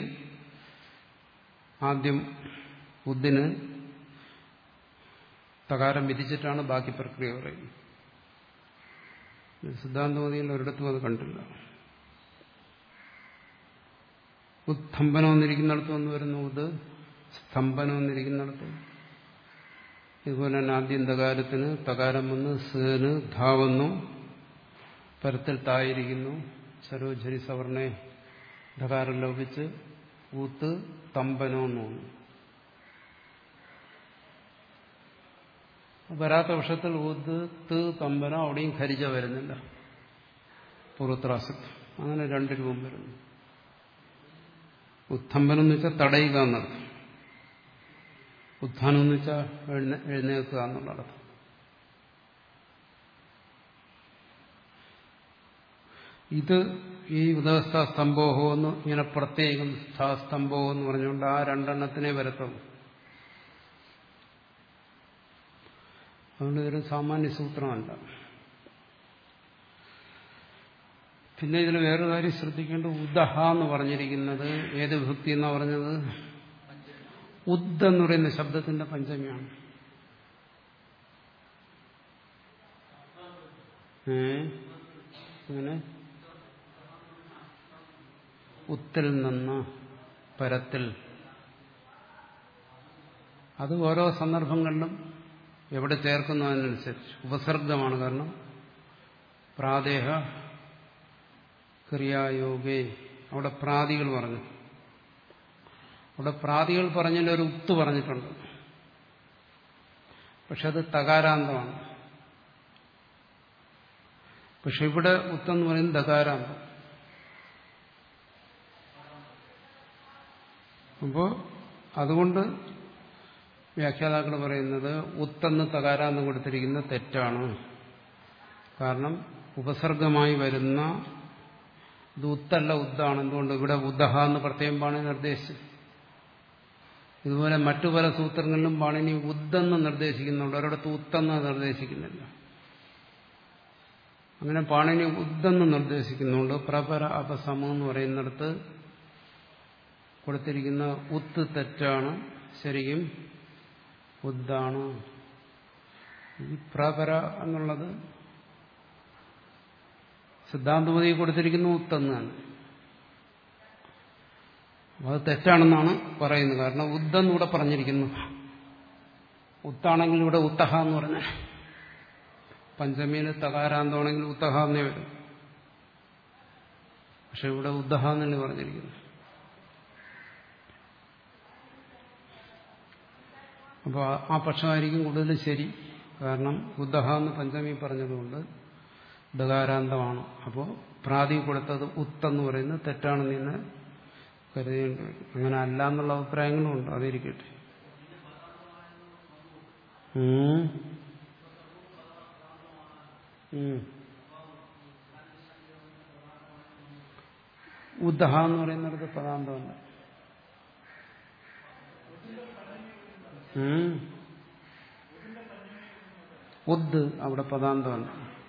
Speaker 1: ആദ്യം ബുദ്ധിന് തകാരം വിധിച്ചിട്ടാണ് ബാക്കി പ്രക്രിയ പറയുന്നത് സിദ്ധാന്തമതിയിൽ ഒരിടത്തും അത് കണ്ടില്ല ഉത്ഥംബനം എന്നിരിക്കുന്നിടത്ത് വന്ന് വരുന്നു ഉത് സ്തംഭനം എന്നിരിക്കുന്നിടത്ത് ഇതുപോലെ തന്നെ ആദ്യം തകാരത്തിന് തകാരം വന്ന് സേന് ധാ വന്നു പരത്തിൽ തായിരിക്കുന്നു സരോജരി സവർണെ ധകാരം ലോപിച്ച് ഊത്ത് തമ്പനോ എന്ന് തോന്നുന്നു വരാത്ത വർഷത്തിൽ ഊത്ത് ത് തമ്പനോ അവിടെയും ഖരിജ വരുന്നില്ല പൂർവത്രാസത്ത് അങ്ങനെ രണ്ട് രൂപം വരുന്നു ഉത്ഥംബനം എന്ന് വെച്ചാൽ തടയുക എന്നർത്ഥം ഉത്ഥാനം എന്ന് വെച്ചാൽ എഴുന്ന എഴുന്നേൽക്കുക എന്നുള്ള അർത്ഥം ഇത് ഈ ഉദവസ്ഥ സ്തംഭോഹോ എന്ന് ഇങ്ങനെ പ്രത്യേകം സ്തംഭോ എന്ന് പറഞ്ഞുകൊണ്ട് ആ രണ്ടെണ്ണത്തിനെ വരത്തുള്ളൂ അതുകൊണ്ട് ഇതൊരു സാമാന്യ സൂത്രമല്ല പിന്നെ ഇതിൽ വേറൊരു കാര്യം ശ്രദ്ധിക്കേണ്ടത് ഉദഹ എന്ന് പറഞ്ഞിരിക്കുന്നത് ഏത് വിഭക്തി എന്നാ പറഞ്ഞത് ഉദ് എന്ന് പറയുന്ന ശബ്ദത്തിന്റെ പഞ്ചമിയാണ് ഏ അങ്ങനെ ഉത്തിൽ നിന്ന് പരത്തിൽ അത് ഓരോ സന്ദർഭങ്ങളിലും എവിടെ ചേർക്കുന്നു അതിനനുസരിച്ച് ഉപസർഗമാണ് കാരണം പ്രാദേഹ ക്രിയായോഗേ അവിടെ പ്രാതികൾ പറഞ്ഞു അവിടെ പ്രാതികൾ പറഞ്ഞതിൽ ഒരു ഉത്ത് പറഞ്ഞിട്ടുണ്ട് പക്ഷെ അത് തകാരാന്തമാണ് പക്ഷെ ഇവിടെ ഉത്തെന്ന് പറയുന്നത് ദകാരാന്തം അപ്പോൾ അതുകൊണ്ട് വ്യാഖ്യാതാക്കൾ പറയുന്നത് ഉത്തെന്ന് തകാരാന്തം കൊടുത്തിരിക്കുന്നത് തെറ്റാണ് കാരണം ഉപസർഗമായി വരുന്ന ഇത് ഉത്തല്ല ഉദ്ദാണ് എന്തുകൊണ്ട് ഇവിടെ ഉദ്ദഹ എന്ന് പ്രത്യേകം പാണി നിർദ്ദേശിച്ചു ഇതുപോലെ മറ്റു പല സൂത്രങ്ങളിലും പാണിനി ഉദ്ദെന്ന് നിർദ്ദേശിക്കുന്നുണ്ട് ഒരിടത്ത് ഉത്തെന്ന് നിർദ്ദേശിക്കുന്നില്ല അങ്ങനെ പാണിനി ഉദ്ദെന്ന് നിർദ്ദേശിക്കുന്നുണ്ട് പ്രപര അപസമം എന്ന് പറയുന്നിടത്ത് കൊടുത്തിരിക്കുന്ന ഉത്ത് തെറ്റാണ് ശരിക്കും ഉദ്ദാണ് ഈ പ്രപര എന്നുള്ളത് സിദ്ധാന്തമതി കൊടുത്തിരിക്കുന്ന ഉത്തെന്നാണ് അത് തെറ്റാണെന്നാണ് പറയുന്നത് കാരണം ഉദ്ദെന്ന് ഇവിടെ പറഞ്ഞിരിക്കുന്നു ഉത്താണെങ്കിൽ ഇവിടെ ഉത്തഹ എന്ന് പറഞ്ഞ പഞ്ചമിയിൽ തകാരാന്തമാണെങ്കിൽ ഉത്തഹ എന്നേ വരും പക്ഷെ ഇവിടെ ഉദ്ദഹ എന്നല്ലേ പറഞ്ഞിരിക്കുന്നു അപ്പോൾ ആ പക്ഷമായിരിക്കും കൂടുതൽ ശരി കാരണം ഉദ്ദഹ എന്ന് പഞ്ചമി പറഞ്ഞതുകൊണ്ട് ദകാരാന്തമാണ് അപ്പോൾ പ്രാതി കൊടുത്തത് ഉത്തെന്ന് പറയുന്നത് തെറ്റാണെന്ന് ഇന്ന് കരുതേണ്ടി വരും അങ്ങനെ അല്ല എന്നുള്ള അഭിപ്രായങ്ങളും ഉണ്ട് അതിരിക്കട്ടെ ഉം. ഉം. ഉദ്ദഹ എന്ന് പറയുന്നിടത്ത് പദാന്തമല്ല ഉം. ഉദ് അവിടെ പദാന്തമല്ല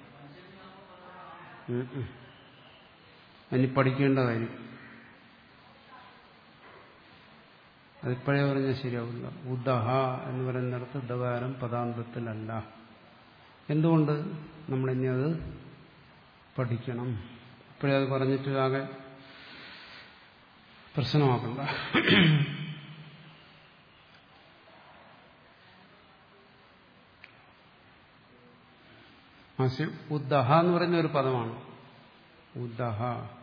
Speaker 1: ഉം ഉം. ഇനി പഠിക്കേണ്ട കാര്യം അതിപ്പോഴേ പറഞ്ഞാൽ ശരിയാവില്ല ഉദഹ എന്ന് പറയുന്നിടത്ത് ദകാരം പദാന്തത്തിലല്ല എന്തുകൊണ്ട് നമ്മളിനി അത് പഠിക്കണം ഇപ്പോഴേ അത് പറഞ്ഞിട്ട് ആകെ പ്രശ്നമാക്കണ്ട ആശയം ഉദ്ദഹ എന്ന് പറയുന്ന ഒരു പദമാണ് ഉദ്ദഹ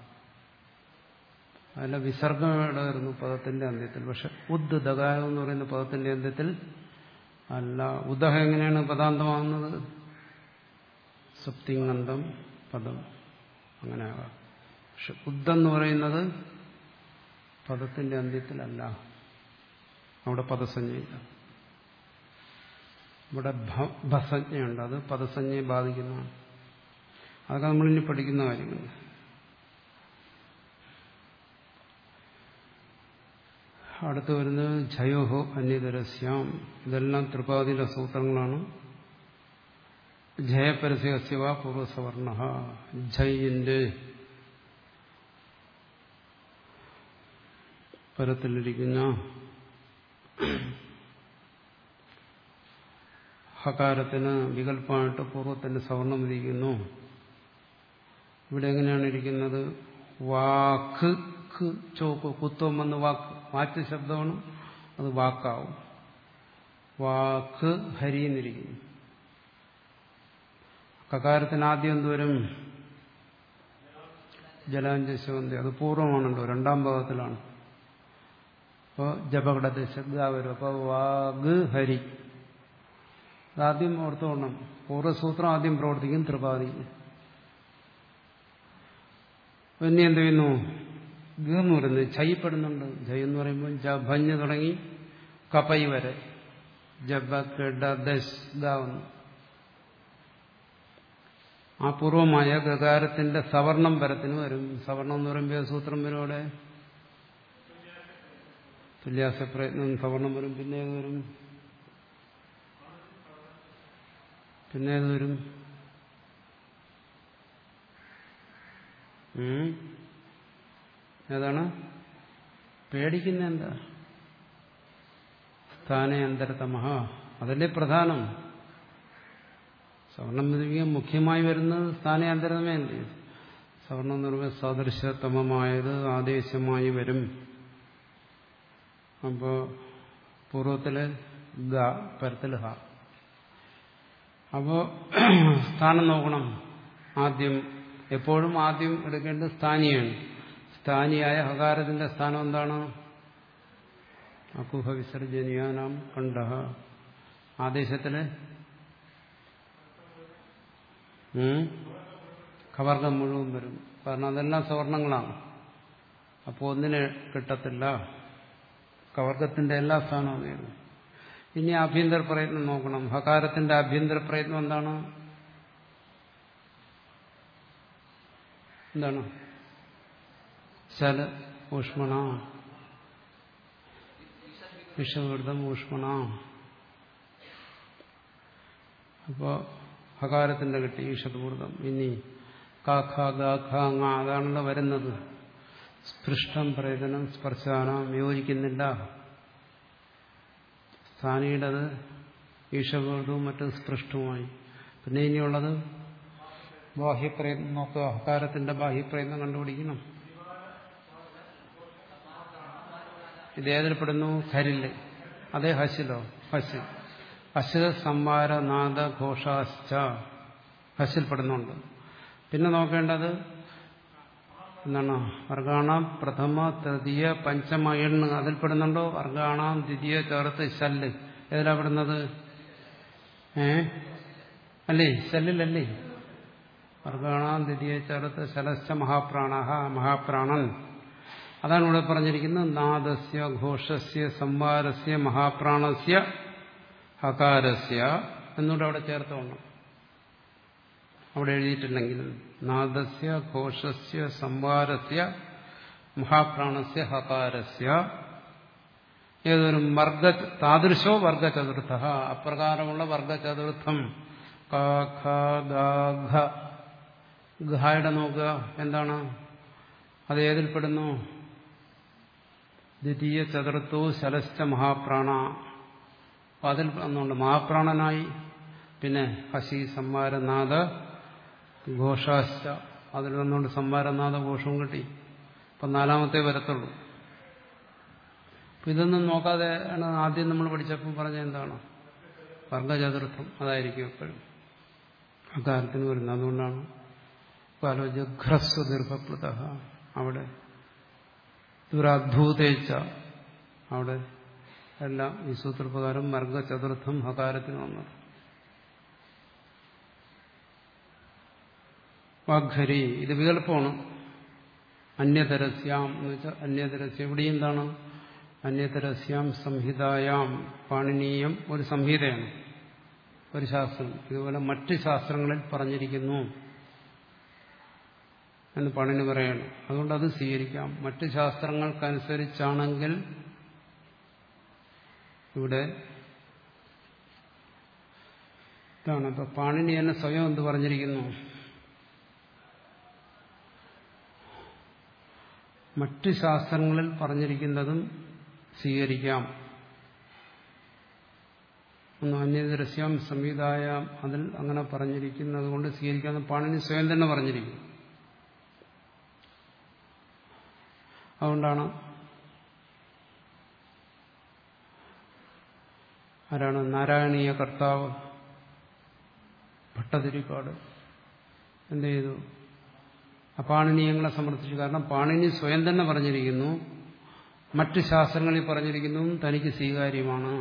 Speaker 1: അതിലെ വിസർഗം ഇവിടെ വരുന്നു പദത്തിന്റെ അന്ത്യത്തിൽ പക്ഷെ ഉദ് ദകാരം എന്ന് പറയുന്ന പദത്തിന്റെ അന്ത്യത്തിൽ അല്ല ഉദഹ എങ്ങനെയാണ് പദാന്തമാകുന്നത് സപ്തിങ്ങന്തം പദം അങ്ങനെ ആകാം പക്ഷെ ഉദ്ദെന്ന് പറയുന്നത് പദത്തിന്റെ അന്ത്യത്തിലല്ല അവിടെ പദസഞ്ജയില്ല ഇവിടെ ഭ- ഭസഞ്ജയുണ്ട് അത് പദസഞ്ജയെ ബാധിക്കുന്നതാണ് അതൊക്കെ നമ്മളിനി പഠിക്കുന്ന കാര്യങ്ങൾ അടുത്ത് വരുന്നത് ജയോഹോ അന്യതരസ്യാം ഇതെല്ലാം ത്രിപാതിയുടെ സൂത്രങ്ങളാണ് ജയപരസ്യവ പൂർവസവർണ ജയിന്റെ പരത്തിലിരിക്കുന്ന ഹകാരത്തിന് വികല്പമായിട്ട് പൂർവ്വത്തിന്റെ സവർണം ഇരിക്കുന്നു ഇവിടെ എങ്ങനെയാണ് ഇരിക്കുന്നത് വാക്ക് ഖ് ചോക്ക് കുത്വം വന്ന് വാക്ക് മാറ്റ ശബ്ദമാണ് അത് വാക്കാവും വാക്ക് ഹരി എന്നിരിക്കുന്നു കകാരത്തിന് ആദ്യം എന്തുവരും ജലാഞ്ചശവന്തി അത് പൂർവ്വമാണല്ലോ രണ്ടാം ഭാഗത്തിലാണ് അപ്പോൾ ജപകടത്തെ ശബ്ദ വരും അപ്പോൾ വാഗ് ഹരി അതാദ്യം ഓർത്തുകൊള്ളണം പൂർവ്വസൂത്രം ആദ്യം പ്രവർത്തിക്കും ത്രിപാതി പിന്നെ എന്ത് ചെയ്യുന്നു ഗ എന്ന് പറയുന്നത് ചെയ്യപ്പെടുന്നുണ്ട് ജയ് എന്ന് പറയുമ്പോൾ ജഭഞ്ഞ് തുടങ്ങി കപൈ വരെ ജബ കെഡ ദശ് ഗാവുന്നു ആ പൂർവമായ ഗകാരത്തിന്റെ സവർണം പരത്തിന് വരും സവർണം എന്ന് പറയുമ്പോൾ സൂത്രം വരും അവിടെ തുല്യാസ പ്രയത്നം സവർണം വരും പിന്നെ ഏത് വരും പിന്നെ ഏത് വരും ഉം? ഏതാണ് പേടിക്കുന്ന എന്താ സ്ഥാന അന്തരതമഹ അതല്ലേ പ്രധാനം സവർണം വിധിക്കാൻ മുഖ്യമായി വരുന്നത് സ്ഥാനാന്തരമേ അല്ലേ സവർണം എന്ന് പറയുമ്പോൾ സദൃശതമമായത് ആദേശമായി വരും അപ്പോ പൂർവത്തില് ഗ പരത്തില് ഹ അപ്പോ സ്ഥാനം നോക്കണം ആദ്യം എപ്പോഴും ആദ്യം എടുക്കേണ്ടത് സ്ഥാനിയാണ് സ്ഥാനിയായ ഹകാരത്തിന്റെ സ്ഥാനം എന്താണ് അകുഹ വിസർജനീയാനാം കണ്ഠ ആദേശത്തില് ഖവർഗം മുഴുവൻ വരും കാരണം അതെല്ലാം സവർണങ്ങളാണ് അപ്പോൾ ഒന്നിനെ കിട്ടത്തില്ല കവർഗത്തിന്റെ എല്ലാ സ്ഥാനവും നേരും ഇനി ആഭ്യന്തര പ്രയത്നം നോക്കണം ഹകാരത്തിന്റെ ആഭ്യന്തര പ്രയത്നം എന്താണ് എന്താണ് ശല ഊഷ്മണ വിഷവൃതം ഊഷ്മണ അപ്പോ ഹകാരത്തിന്റെ കിട്ടി ഈഷതപൂർവം ഇനി കാഖ ഗാഖ അങ്ങ അതാണല്ലോ വരുന്നത് സ്പൃഷ്ടം പ്രേതനം സ്പർശാനം യോജിക്കുന്നില്ല സ്ഥാനിയുടേത് ഈഷപൂർവവും മറ്റും സ്പൃഷ്ടവുമായി പിന്നെ ഇനിയുള്ളത് ബാഹ്യപ്രയത്നം നോക്കുക ഹകാരത്തിന്റെ ബാഹ്യപ്രയത്നം കണ്ടുപിടിക്കണം ഇത് ഏതിൽപ്പെടുന്നു ഖരില് അതേ ഹസിലോ ഹസിൽ ഹസിൽ സംവാര നാദ ഘോഷാശ്ച ഹസിൽപ്പെടുന്നുണ്ട് പിന്നെ നോക്കേണ്ടത് എന്താണ് വർഗാണാം പ്രഥമ തൃതീയ പഞ്ചമ എണ്ണ് അതിൽപ്പെടുന്നുണ്ടോ വർഗാണാം ദ്വിതീയ ചേർത്ത് ശല്ല് ഏതിലാ പെടുന്നത് ഏ അല്ലേ ശല്ലിലല്ലേ വർഗാണാം ദ്വിതീയ ചേർത്ത് ശലശ്ച മഹാപ്രാണ മഹാപ്രാണൻ അതാണ് ഇവിടെ പറഞ്ഞിരിക്കുന്നത് നാദസ്യ ഘോഷസ്യ സംവാരസ്യ മഹാപ്രാണസ്യ ഹകാരസ്യ എന്നൂടെ അവിടെ ചേർത്തോണം അവിടെ എഴുതിയിട്ടുണ്ടെങ്കിലും നാദസ്യ ഘോഷസ്യ സംവാരസ്യ മഹാപ്രാണസ്യ ഹകാരസ്യ ഏതൊരു വർഗ താദൃശോ വർഗചതുർത്ഥ അപ്രകാരമുള്ള വർഗചതുർത്ഥം ഘായുടെ നോക്കുക എന്താണ് അത് ഏതിൽപ്പെടുന്നു ദ്വിതീയ ചതുർത്ഥോ ശലശ്ച മഹാപ്രാണ അപ്പൊ അതിൽ ഒന്നുണ്ട് മഹാപ്രാണനായി പിന്നെ ഹസി സംവാരനാഥ ഘോഷാശ്ച അതിൽ നിന്നുകൊണ്ട് സംവാരനാഥ ഘോഷവും കിട്ടി അപ്പൊ നാലാമത്തെ വരത്തുള്ളൂ അപ്പൊ ഇതൊന്നും നോക്കാതെ ആണ് ആദ്യം നമ്മൾ പഠിച്ചപ്പോൾ പറഞ്ഞ എന്താണ് വർഗചതുർത്ഥം അതായിരിക്കും എപ്പോഴും അക്കാര്യത്തിന് വരുന്നത് അതുകൊണ്ടാണ് ആലോചിച്ച ദീർഘപ്ലുത അവിടെ ദുരാദ്ഭൂതേച്ച അവിടെ എല്ലാം ഈ സൂത്രപ്രകാരം വർഗചതുർത്ഥം ഹകാരത്തിന് വന്നത് വാഗ്ഘരി ഇത് വികല്പമാണ് അന്യതരസ്യാം എന്ന് വെച്ചാൽ അന്യതരസ്യം ഇവിടെ എന്താണ് അന്യതരസ്യാം സംഹിതായാം പാണിനീയം ഒരു സംഹിതയാണ് ഒരു ശാസ്ത്രം ഇതുപോലെ മറ്റ് ശാസ്ത്രങ്ങളിൽ പറഞ്ഞിരിക്കുന്നു എന്ന് പണിന് പറയണം അതുകൊണ്ട് അത് സ്വീകരിക്കാം മറ്റ് ശാസ്ത്രങ്ങൾക്കനുസരിച്ചാണെങ്കിൽ ഇവിടെ ഇതാണ് ഇപ്പൊ പാണിനി തന്നെ സ്വയം എന്ത് പറഞ്ഞിരിക്കുന്നു മറ്റ് ശാസ്ത്രങ്ങളിൽ പറഞ്ഞിരിക്കുന്നതും സ്വീകരിക്കാം ഒന്ന് അന്യദൃശ്യം സംവിധായ അതിൽ അങ്ങനെ പറഞ്ഞിരിക്കുന്നത് കൊണ്ട് സ്വീകരിക്കാമെന്ന് പാണിനി സ്വയം തന്നെ പറഞ്ഞിരിക്കും അതുകൊണ്ടാണ് ആരാണ് നാരായണീയ കർത്താവ് ഭട്ടതിരിക്കാട് എന്ത് ചെയ്തു ആ പാണിനീയങ്ങളെ സമർത്ഥിച്ചു കാരണം പാണിനി സ്വയം തന്നെ പറഞ്ഞിരിക്കുന്നു മറ്റ് ശാസ്ത്രങ്ങളിൽ പറഞ്ഞിരിക്കുന്നു തനിക്ക് സ്വീകാര്യമാണ്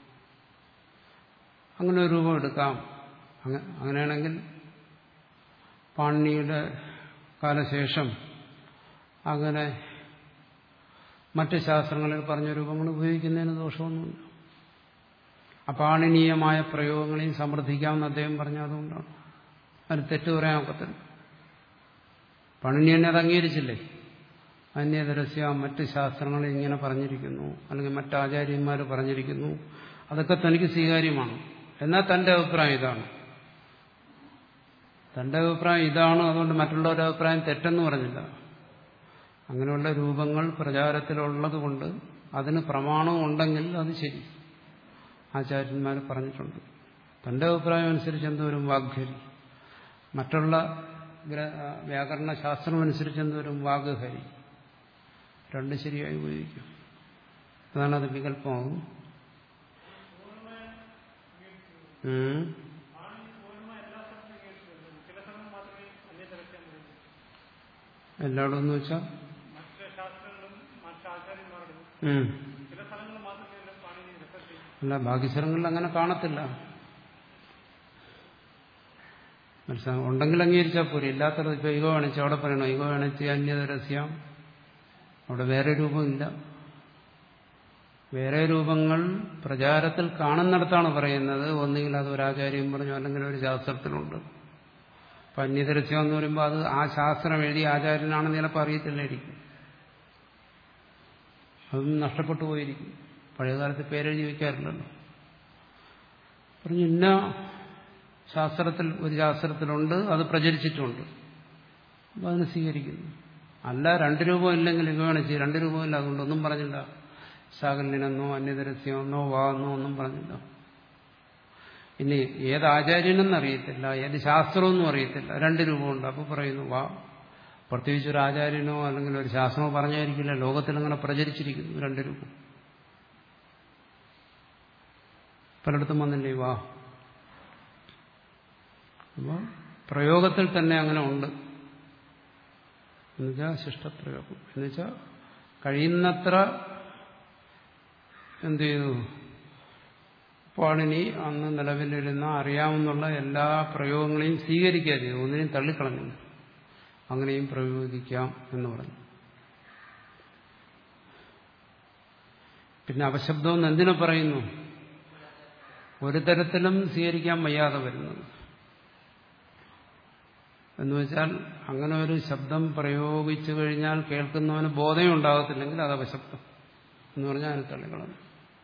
Speaker 1: അങ്ങനെ ഒരു രൂപം എടുക്കാം അങ്ങനെയാണെങ്കിൽ പാണിനിയുടെ കാലശേഷം അങ്ങനെ മറ്റ് ശാസ്ത്രങ്ങളിൽ പറഞ്ഞ രൂപങ്ങൾ ഉപയോഗിക്കുന്നതിന് ദോഷമൊന്നുമില്ല അപാണനീയമായ പ്രയോഗങ്ങളെയും സമർത്ഥിക്കാമെന്ന് അദ്ദേഹം പറഞ്ഞതുകൊണ്ടാണ് അതിന് തെറ്റ് പറയാൻ ഒക്കത്തില്ല പണിനി തന്നെ അത് അംഗീകരിച്ചില്ലേ അന്യതരസ്യ മറ്റ് ശാസ്ത്രങ്ങളിൽ ഇങ്ങനെ പറഞ്ഞിരിക്കുന്നു അല്ലെങ്കിൽ മറ്റ് ആചാര്യന്മാർ പറഞ്ഞിരിക്കുന്നു അതൊക്കെ തനിക്ക് സ്വീകാര്യമാണ് എന്നാൽ തന്റെ അഭിപ്രായം ഇതാണ് തന്റെ അഭിപ്രായം ഇതാണ് അതുകൊണ്ട് മറ്റുള്ളവരുടെ അഭിപ്രായം തെറ്റെന്ന് പറഞ്ഞില്ല അങ്ങനെയുള്ള രൂപങ്ങൾ പ്രചാരത്തിലുള്ളത് കൊണ്ട് അതിന് പ്രമാണം ഉണ്ടെങ്കിൽ അത് ശരി ആചാര്യന്മാർ പറഞ്ഞിട്ടുണ്ട് തന്റെ അഭിപ്രായം അനുസരിച്ച് എന്തോരും വാഗ്ഹരി മറ്റുള്ള വ്യാകരണ ശാസ്ത്രം അനുസരിച്ച് എന്തോരും വാഗ്ഹരി രണ്ട് ശരിയായി ഉപയോഗിക്കും അതാണ് അത് വികല്പമാകും എല്ലായിടും എന്ന് വെച്ചാൽ അല്ല ബാക്കി സ്ഥലങ്ങളിൽ അങ്ങനെ കാണത്തില്ല മനസ്സിലാകും ഉണ്ടെങ്കിൽ അംഗീകരിച്ചാൽ പോരെ ഇല്ലാത്തത് ഇപ്പൊ ഈഗോ കാണിച്ച് അവിടെ പറയണോ ഈഗോ കാണിച്ച് അന്യതരസ്യാം അവിടെ വേറെ രൂപമില്ല വേറെ രൂപങ്ങൾ പ്രചാരത്തിൽ കാണുന്നിടത്താണ് പറയുന്നത് ഒന്നുകിൽ അത് ഒരാചാര്യം പറഞ്ഞു അല്ലെങ്കിൽ ഒരു ശാസ്ത്രത്തിലുണ്ട് അപ്പൊ അന്യതരസ്യം എന്ന് പറയുമ്പോൾ അത് ആ ശാസ്ത്രം എഴുതിയ ആചാര്യനാണെന്ന് ചിലപ്പോൾ അറിയത്തില്ലായിരിക്കും അതൊന്നും നഷ്ടപ്പെട്ടു പോയിരിക്കും പഴയകാലത്ത് പേരെഴുതി വയ്ക്കാറില്ലല്ലോ പറഞ്ഞു ഇന്ന ശാസ്ത്രത്തിൽ ഒരു ശാസ്ത്രത്തിലുണ്ട് അത് പ്രചരിച്ചിട്ടുണ്ട് അപ്പം അതിന് സ്വീകരിക്കുന്നു അല്ല രണ്ട് രൂപം ഇല്ലെങ്കിൽ ഇവണിച്ച് രണ്ട് രൂപമില്ല അതുകൊണ്ടൊന്നും പറഞ്ഞില്ല ശാകലിനെന്നോ അന്യതരസ്യമെന്നോ വാന്നോ ഒന്നും പറഞ്ഞില്ല ഇനി ഏത് ആചാര്യനെന്ന് അറിയത്തില്ല ഏത് ശാസ്ത്രമൊന്നും അറിയത്തില്ല രണ്ട് രൂപമുണ്ട് അപ്പോൾ പറയുന്നു വാ പ്രത്യേകിച്ച് ഒരു ആചാര്യനോ അല്ലെങ്കിൽ ഒരു ശാസ്ത്രമോ പറഞ്ഞായിരിക്കില്ല ലോകത്തിൽ അങ്ങനെ പ്രചരിച്ചിരിക്കുന്നു രണ്ട് രൂപം പലയിടത്തും വന്നില്ലേ വാ അപ്പോൾ പ്രയോഗത്തിൽ തന്നെ അങ്ങനെ ഉണ്ട് എന്നുവെച്ചാൽ ശിഷ്ടപ്രയോഗം എന്നുവെച്ചാൽ കഴിയുന്നത്ര എന്ത് ചെയ്തു പാണിനി അന്ന് നിലവിലിരുന്ന അറിയാവുന്ന എല്ലാ പ്രയോഗങ്ങളെയും സ്വീകരിക്കുക ചെയ്തു ഒന്നിനെയും തള്ളിക്കളഞ്ഞില്ല അങ്ങനെയും പ്രയോഗിക്കാം എന്ന് പറഞ്ഞു പിന്നെ അപശബ്ദം എന്ന് എന്തിനു പറയുന്നു ഒരു തരത്തിലും സ്വീകരിക്കാൻ വയ്യാതെ വരുന്നത് എന്ന് വെച്ചാൽ അങ്ങനെ ഒരു ശബ്ദം പ്രയോഗിച്ചു കഴിഞ്ഞാൽ കേൾക്കുന്നവന് ബോധം ഉണ്ടാകത്തില്ലെങ്കിൽ അത് അപശബ്ദം എന്ന് പറഞ്ഞാൽ അതിന് തള്ളിക്കളഞ്ഞു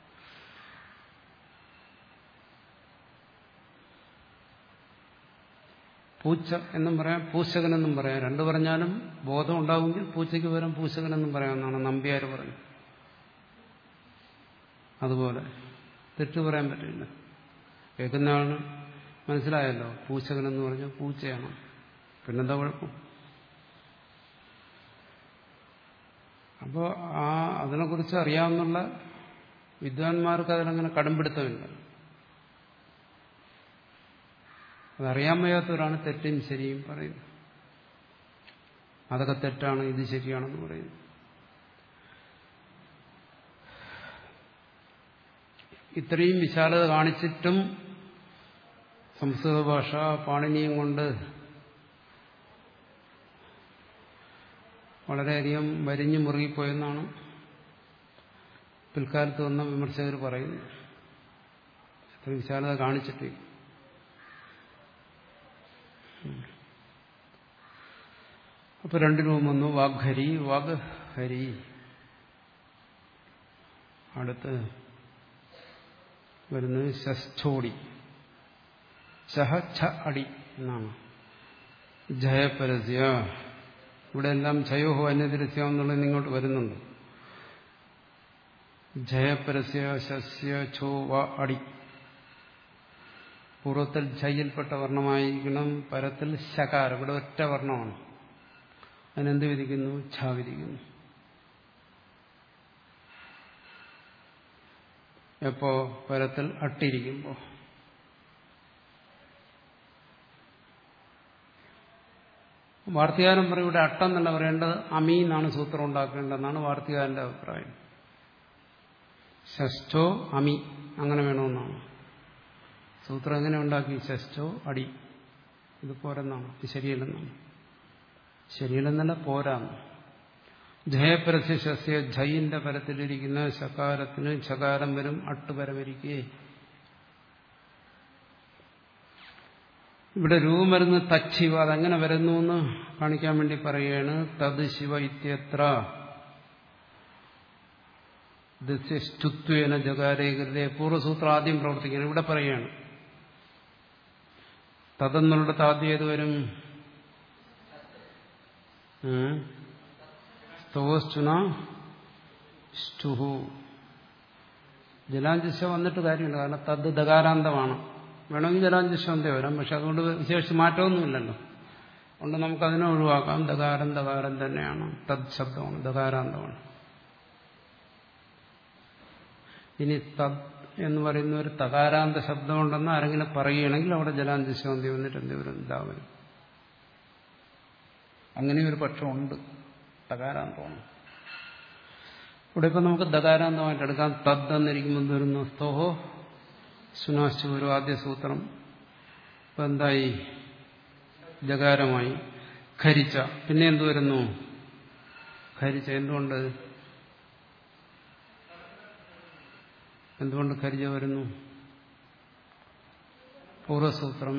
Speaker 1: പൂച്ച എന്നും പറയാം പൂശകനെന്നും പറയാം രണ്ടു പറഞ്ഞാലും ബോധം ഉണ്ടാവുമെങ്കിൽ പൂച്ചയ്ക്ക് പകരം പൂശകനെന്നും പറയാമെന്നാണ് നമ്പ്യാർ പറഞ്ഞു അതുപോലെ തെറ്റു പറയാൻ പറ്റില്ല കേൾക്കുന്ന ആളിന് മനസ്സിലായല്ലോ പൂച്ചകനെന്ന് പറഞ്ഞാൽ പൂച്ചയാണ് പിന്നെന്താ കുഴപ്പം അപ്പോൾ ആ അതിനെക്കുറിച്ച് അറിയാവുന്ന വിദ്വാൻമാർക്ക് അതിനങ്ങനെ കടുംപിടുത്തമില്ല അതറിയാൻ വയ്യാത്തവരാണ് തെറ്റും ശരിയും പറയുന്നത് അതൊക്കെ തെറ്റാണ് ഇത് ശരിയാണെന്ന് പറയുന്നു ഇത്രയും വിശാലത കാണിച്ചിട്ടും സംസ്കൃത ഭാഷ പാണിനിയും കൊണ്ട് വളരെയധികം വരിഞ്ഞു മുറുകിപ്പോയെന്നാണ് പിൽക്കാലത്ത് വന്ന വിമർശകർ പറയുന്നത് അത്ര വിശാലത കാണിച്ചിട്ട് അപ്പൊ രണ്ടു രൂപം വന്നു വാഗ്ഹരി വാഗ്ഹരി അടുത്ത് വരുന്നത് ഷഷ്ഠോടി ശഹ ഛ അടി എന്നാണ് ജയപരസ്യ ഇവിടെ എല്ലാം ഛയോഹോ അന്യതിരസ്യ എന്നുള്ളത് ഇങ്ങോട്ട് വരുന്നുണ്ട് ജയപരസ്യ ശസ്യ ഛോ വ അടി പൂർവ്വത്തിൽ ഛയിൽപ്പെട്ട വർണ്ണമായിരിക്കണം പരത്തിൽ ശകാരം ഇവിടെ ഒറ്റ വർണ്ണമാണ് അതിനെന്ത് വിധിക്കുന്നു ഛ വിധിക്കുന്നു എപ്പോ പരത്തിൽ അട്ടിരിക്കുമ്പോ വാർത്തികാരൻ പറയും ഇവിടെ അട്ടെന്നല്ല പറയേണ്ടത് അമീ എന്നാണ് സൂത്രം ഉണ്ടാക്കേണ്ടതെന്നാണ് വാർത്തികാരന്റെ അഭിപ്രായം ഷഷ്ടോ അമി അങ്ങനെ വേണമെന്നാണ് സൂത്രം എങ്ങനെ ഉണ്ടാക്കി ഷഷ്ടോ അടി ഇത് പോരെന്നാണ് ഇത് ശരിയല്ലെന്നാണ് ശരിയല്ലെന്നല്ല പോരാന്ന് ജയപരസ്യ ശസ്യ ജയിന്റെ പരത്തിലിരിക്കുന്ന ശകാരത്തിന് ശകാരം വരും അട്ട് പരമരിക്കേ ഇവിടെ രൂപം വരുന്ന തച്ഛിവ അതെങ്ങനെ വരുന്നു എന്ന് കാണിക്കാൻ വേണ്ടി പറയുകയാണ് തത് ശിവ ഇത്യത്ര ദസ്യസ്തുത്വേന ജകാരേകൃതേ പൂർവ്വസൂത്രം ആദ്യം പ്രവർത്തിക്കണം ഇവിടെ പറയുകയാണ് തതെന്നുള്ളത് ആദ്യം ഏത് വരും സ്തോസ്റ്റുന സ്റ്റുഹു ജലാഞ്ജസ്യ വന്നിട്ട് കാര്യമില്ല കാരണം തദ് ദകാരാന്തമാണ് വേണമെങ്കിൽ ജലാഞ്ജസ്വന്തേ വരാം പക്ഷെ അതുകൊണ്ട് വിശേഷിച്ച് മാറ്റമൊന്നുമില്ലല്ലോ അതുകൊണ്ട് നമുക്കതിനെ ഒഴിവാക്കാം ദകാരം ദകാരം തന്നെയാണ് തദ് ശബ്ദമാണ് ദകാരാന്തമാണ് ഇനി തദ് എന്ന് പറയുന്ന ഒരു തകാരാന്ത ശബ്ദമുണ്ടെന്ന് ആരെങ്കിലും പറയുകയാണെങ്കിൽ അവിടെ ജലാഞ്ജസ്വന്തി വന്നിട്ട് എന്തെങ്കിലും ഇതാവരും അങ്ങനെ ഒരു പക്ഷമുണ്ട് തകാരാന്തമാണ് ഇവിടെ ഇപ്പം നമുക്ക് ദകാരാന്തമായിട്ട് എടുക്കാം തദ് എന്നിരിക്കുമ്പോൾ വരുന്നു സ്തോഹോ സുനാശു ഒരു ആദ്യ സൂത്രം ഇപ്പം എന്തായി ജകാരമായി ഖരിച്ച പിന്നെ എന്തു വരുന്നു ഖരിച്ച എന്തുകൊണ്ട് എന്തുകൊണ്ട് ഖരിച്ച വരുന്നു പൂർവസൂത്രം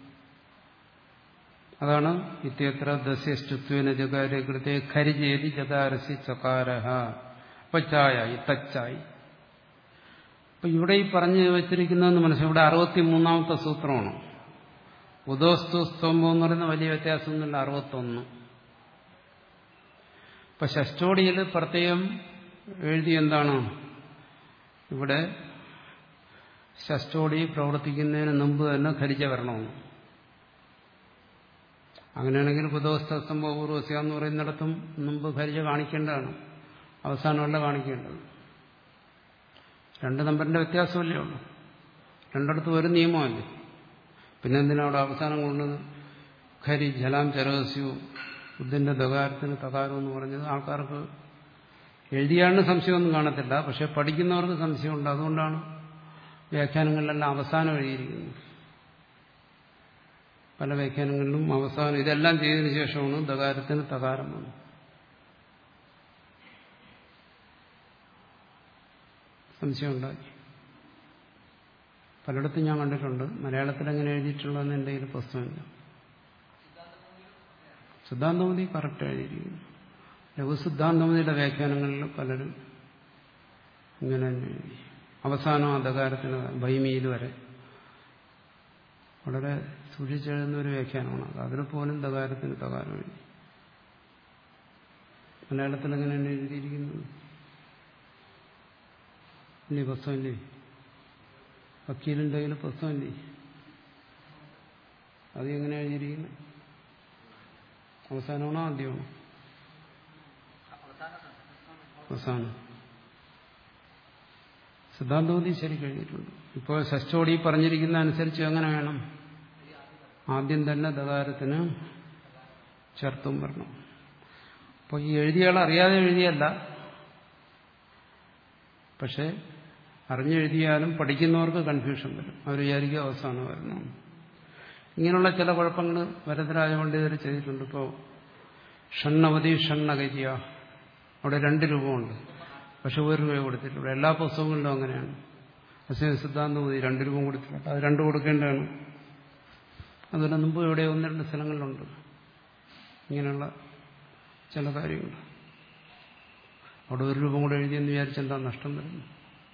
Speaker 1: അതാണ് ഇത്യത്ര ദസ്യസ്റ്റുത്വേന ജകാരെ കൃത്യ ഖരിജേതി ജകാരസി ചകാരഹ അപ്പൊ ചായായി തച്ചായി അപ്പൊ ഇവിടെ ഈ പറഞ്ഞു വെച്ചിരിക്കുന്നതെന്ന് മനസ്സിലായി ഇവിടെ അറുപത്തി മൂന്നാമത്തെ സൂത്രമാണ് ഉദോസ്തു സ്തംഭം എന്ന് പറയുന്ന വലിയ വ്യത്യാസമൊന്നുമില്ല അറുപത്തൊന്ന് ഇപ്പൊ ഷഷ്ടോടിയിൽ പ്രത്യേകം എഴുതി എന്താണ് ഇവിടെ ഷഷ്ടോടി പ്രവർത്തിക്കുന്നതിന് മുമ്പ് തന്നെ ഖരിച്ച വരണമെന്ന് അങ്ങനെയാണെങ്കിൽ ബുധോസ്തംഭ പൂർവസ്യ എന്ന് പറയുന്നിടത്തും മുമ്പ് ഖരിച്ച കാണിക്കേണ്ടതാണ് അവസാനമല്ല കാണിക്കേണ്ടത് രണ്ട് നമ്പറിന്റെ വ്യത്യാസമല്ലേ ഉള്ളൂ രണ്ടിടത്തും ഒരു നിയമമല്ലേ പിന്നെ എന്തിനാ അവിടെ അവസാനം കൊണ്ടത് ഖരി ജലാം ചരവസ്യു ബുദ്ധിന്റെ ദകാരത്തിന് തകാരം എന്ന് പറഞ്ഞത് ആൾക്കാർക്ക് എഴുതിയാണ്ട് സംശയമൊന്നും കാണത്തില്ല പക്ഷെ പഠിക്കുന്നവർക്ക് സംശയമുണ്ട് അതുകൊണ്ടാണ് വ്യാഖ്യാനങ്ങളിലെല്ലാം അവസാനം എഴുതിയിരിക്കുന്നു പല വ്യാഖ്യാനങ്ങളിലും അവസാനം ഇതെല്ലാം ചെയ്തതിനു ശേഷമാണ് ദകാരത്തിന് തകാരം വന്നത് സംശയമുണ്ടായി പലയിടത്തും ഞാൻ കണ്ടിട്ടുണ്ട് മലയാളത്തിൽ എങ്ങനെ എഴുതിയിട്ടുള്ളതെന്ന് എൻ്റെ കയ്യിൽ പുസ്തകമില്ല സിദ്ധാന്തമതി കറക്റ്റ് എഴുതിയിരിക്കുന്നു ലഘുസിദ്ധാന്തമതിയുടെ വ്യാഖ്യാനങ്ങളിൽ പലരും ഇങ്ങനെ തന്നെ എഴുതി അവസാനം അന്ധകാരത്തിന് ഭൈമിയിൽ വരെ വളരെ സൂക്ഷിച്ചെഴുതുന്ന ഒരു വ്യാഖ്യാനമാണ് അത് അതിൽ പോലും തകാരത്തിന് തകാരം എഴുതി മലയാളത്തിൽ എങ്ങനെയാണ് എഴുതിയിരിക്കുന്നത് ഇല്ലേ പുസ്തകമില്ലേ വക്കീലിൻ്റെ കയ്യിൽ പുസ്തകമില്ലേ അത് എങ്ങനെ എഴുതിയിരിക്കുന്നത് അവസാനമാണോ ആദ്യമാണോ അവസാനം സിദ്ധാന്തബുദ്ധി ശരി കഴിഞ്ഞിട്ടുണ്ട് ഇപ്പോൾ ഷസ്റ്റോടി പറഞ്ഞിരിക്കുന്ന അനുസരിച്ച് എങ്ങനെ വേണം ആദ്യം തന്നെ ദകാരത്തിന് ചേർത്തും വരണം അപ്പോൾ ഈ എഴുതിയാൾ അറിയാതെ എഴുതിയല്ല പക്ഷെ അറിഞ്ഞെഴുതിയാലും പഠിക്കുന്നവർക്ക് കൺഫ്യൂഷൻ വരും അവർ വിചാരിക്കുക അവസാനം വരണം ഇങ്ങനെയുള്ള ചില കുഴപ്പങ്ങൾ വരദരാജ പണ്ഡിതർ ചെയ്തിട്ടുണ്ട് ഇപ്പോൾ ഷണ്ണവധി ഷണ്ണകരിയ അവിടെ രണ്ട് രൂപമുണ്ട് പക്ഷെ ഒരു രൂപ കൊടുത്തിട്ടില്ല എല്ലാ പുസ്തകങ്ങളിലും അങ്ങനെയാണ് അസ്യം സിദ്ധാന്തമതി രണ്ട് രൂപ കൊടുത്തിട്ടുണ്ട് അത് രണ്ട് കൊടുക്കേണ്ടതാണ് അതിന് മുമ്പ് ഇവിടെ ഒന്ന് രണ്ട് സ്ഥലങ്ങളിലുണ്ട് ഇങ്ങനെയുള്ള ചില കാര്യങ്ങൾ അവിടെ ഒരു രൂപം കൂടെ എഴുതിയെന്ന് വിചാരിച്ചെന്താ നഷ്ടം വരുന്നു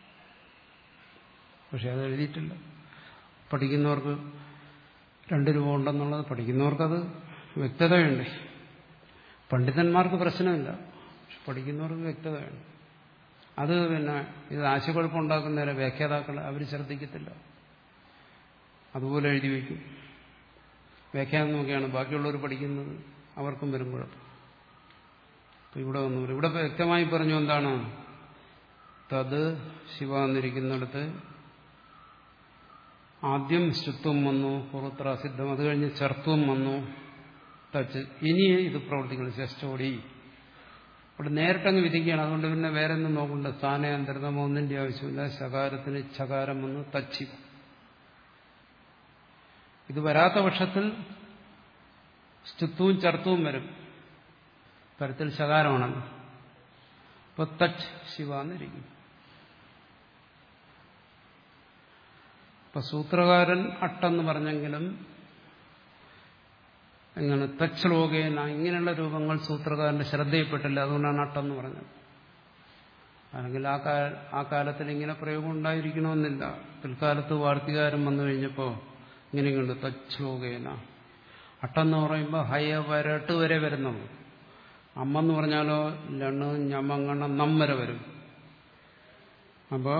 Speaker 1: പക്ഷെ അത് എഴുതിയിട്ടില്ല പഠിക്കുന്നവർക്ക് രണ്ട് രൂപ ഉണ്ടെന്നുള്ളത് പഠിക്കുന്നവർക്കത് വ്യക്തത വേണ്ടേ പണ്ഡിതന്മാർക്ക് പ്രശ്നമില്ല പക്ഷെ പഠിക്കുന്നവർക്ക് വ്യക്തത വേണം അത് പിന്നെ ഇത് ആശയക്കുഴപ്പമുണ്ടാക്കുന്നവരെ വ്യാഖ്യാതാക്കൾ അവർ ശ്രദ്ധിക്കത്തില്ല അതുപോലെ എഴുതി വയ്ക്കും വ്യാഖ്യാനം നോക്കിയാണ് ബാക്കിയുള്ളവർ പഠിക്കുന്നത് അവർക്കും വരും കുഴപ്പം അപ്പൊ ഇവിടെ വന്നു ഇവിടെ വ്യക്തമായി പറഞ്ഞു എന്താണ് തത് ശിവ എന്നിരിക്കുന്നിടത്ത് ആദ്യം ശുത്വം വന്നു പുറത്ര അസിദ്ധം അത് കഴിഞ്ഞ് ചർത്തും വന്നു തച്ച് ഇനി ഇത് പ്രവർത്തിക്കണം ശസ്റ്റോടി അവിടെ നേരിട്ടങ്ങ് വിധിക്കുകയാണ് അതുകൊണ്ട് പിന്നെ വേറെ ഒന്നും നോക്കണ്ട സ്ഥാനാന്തരതമോ ഒന്നിന്റെ ആവശ്യമില്ല ശകാരത്തിന് ചകാരം വന്ന് തച്ചി ഇത് വരാത്ത പക്ഷത്തിൽ സ്തുത്വവും ചർത്തവും വരും പരത്തിൽ ശകാരമാണല്ലോ അപ്പൊ തച്ച് ശിവ എന്നിരിക്കും ഇപ്പൊ സൂത്രകാരൻ അട്ടെന്ന് പറഞ്ഞെങ്കിലും ഇങ്ങനെ തച്ഛ്ലോകേന ഇങ്ങനെയുള്ള രൂപങ്ങൾ സൂത്രകാരന്റെ ശ്രദ്ധയിൽപ്പെട്ടില്ല അതുകൊണ്ടാണ് അട്ടെന്ന് പറഞ്ഞത് അല്ലെങ്കിൽ ആ കാല ആ കാലത്തിൽ ഇങ്ങനെ പ്രയോഗം ഉണ്ടായിരിക്കണമെന്നില്ല പിൽക്കാലത്ത് വാർത്തികാരം വന്നു കഴിഞ്ഞപ്പോൾ ഇങ്ങനെയുണ്ട് തച്ഛ്ലോകേന അട്ടെന്ന് പറയുമ്പോൾ ഹയ വരട്ട് വരെ വരുന്നുള്ളൂ അമ്മെന്ന് പറഞ്ഞാലോ ലണ് ഞമങ്ങണ നം വരെ വരും അപ്പോ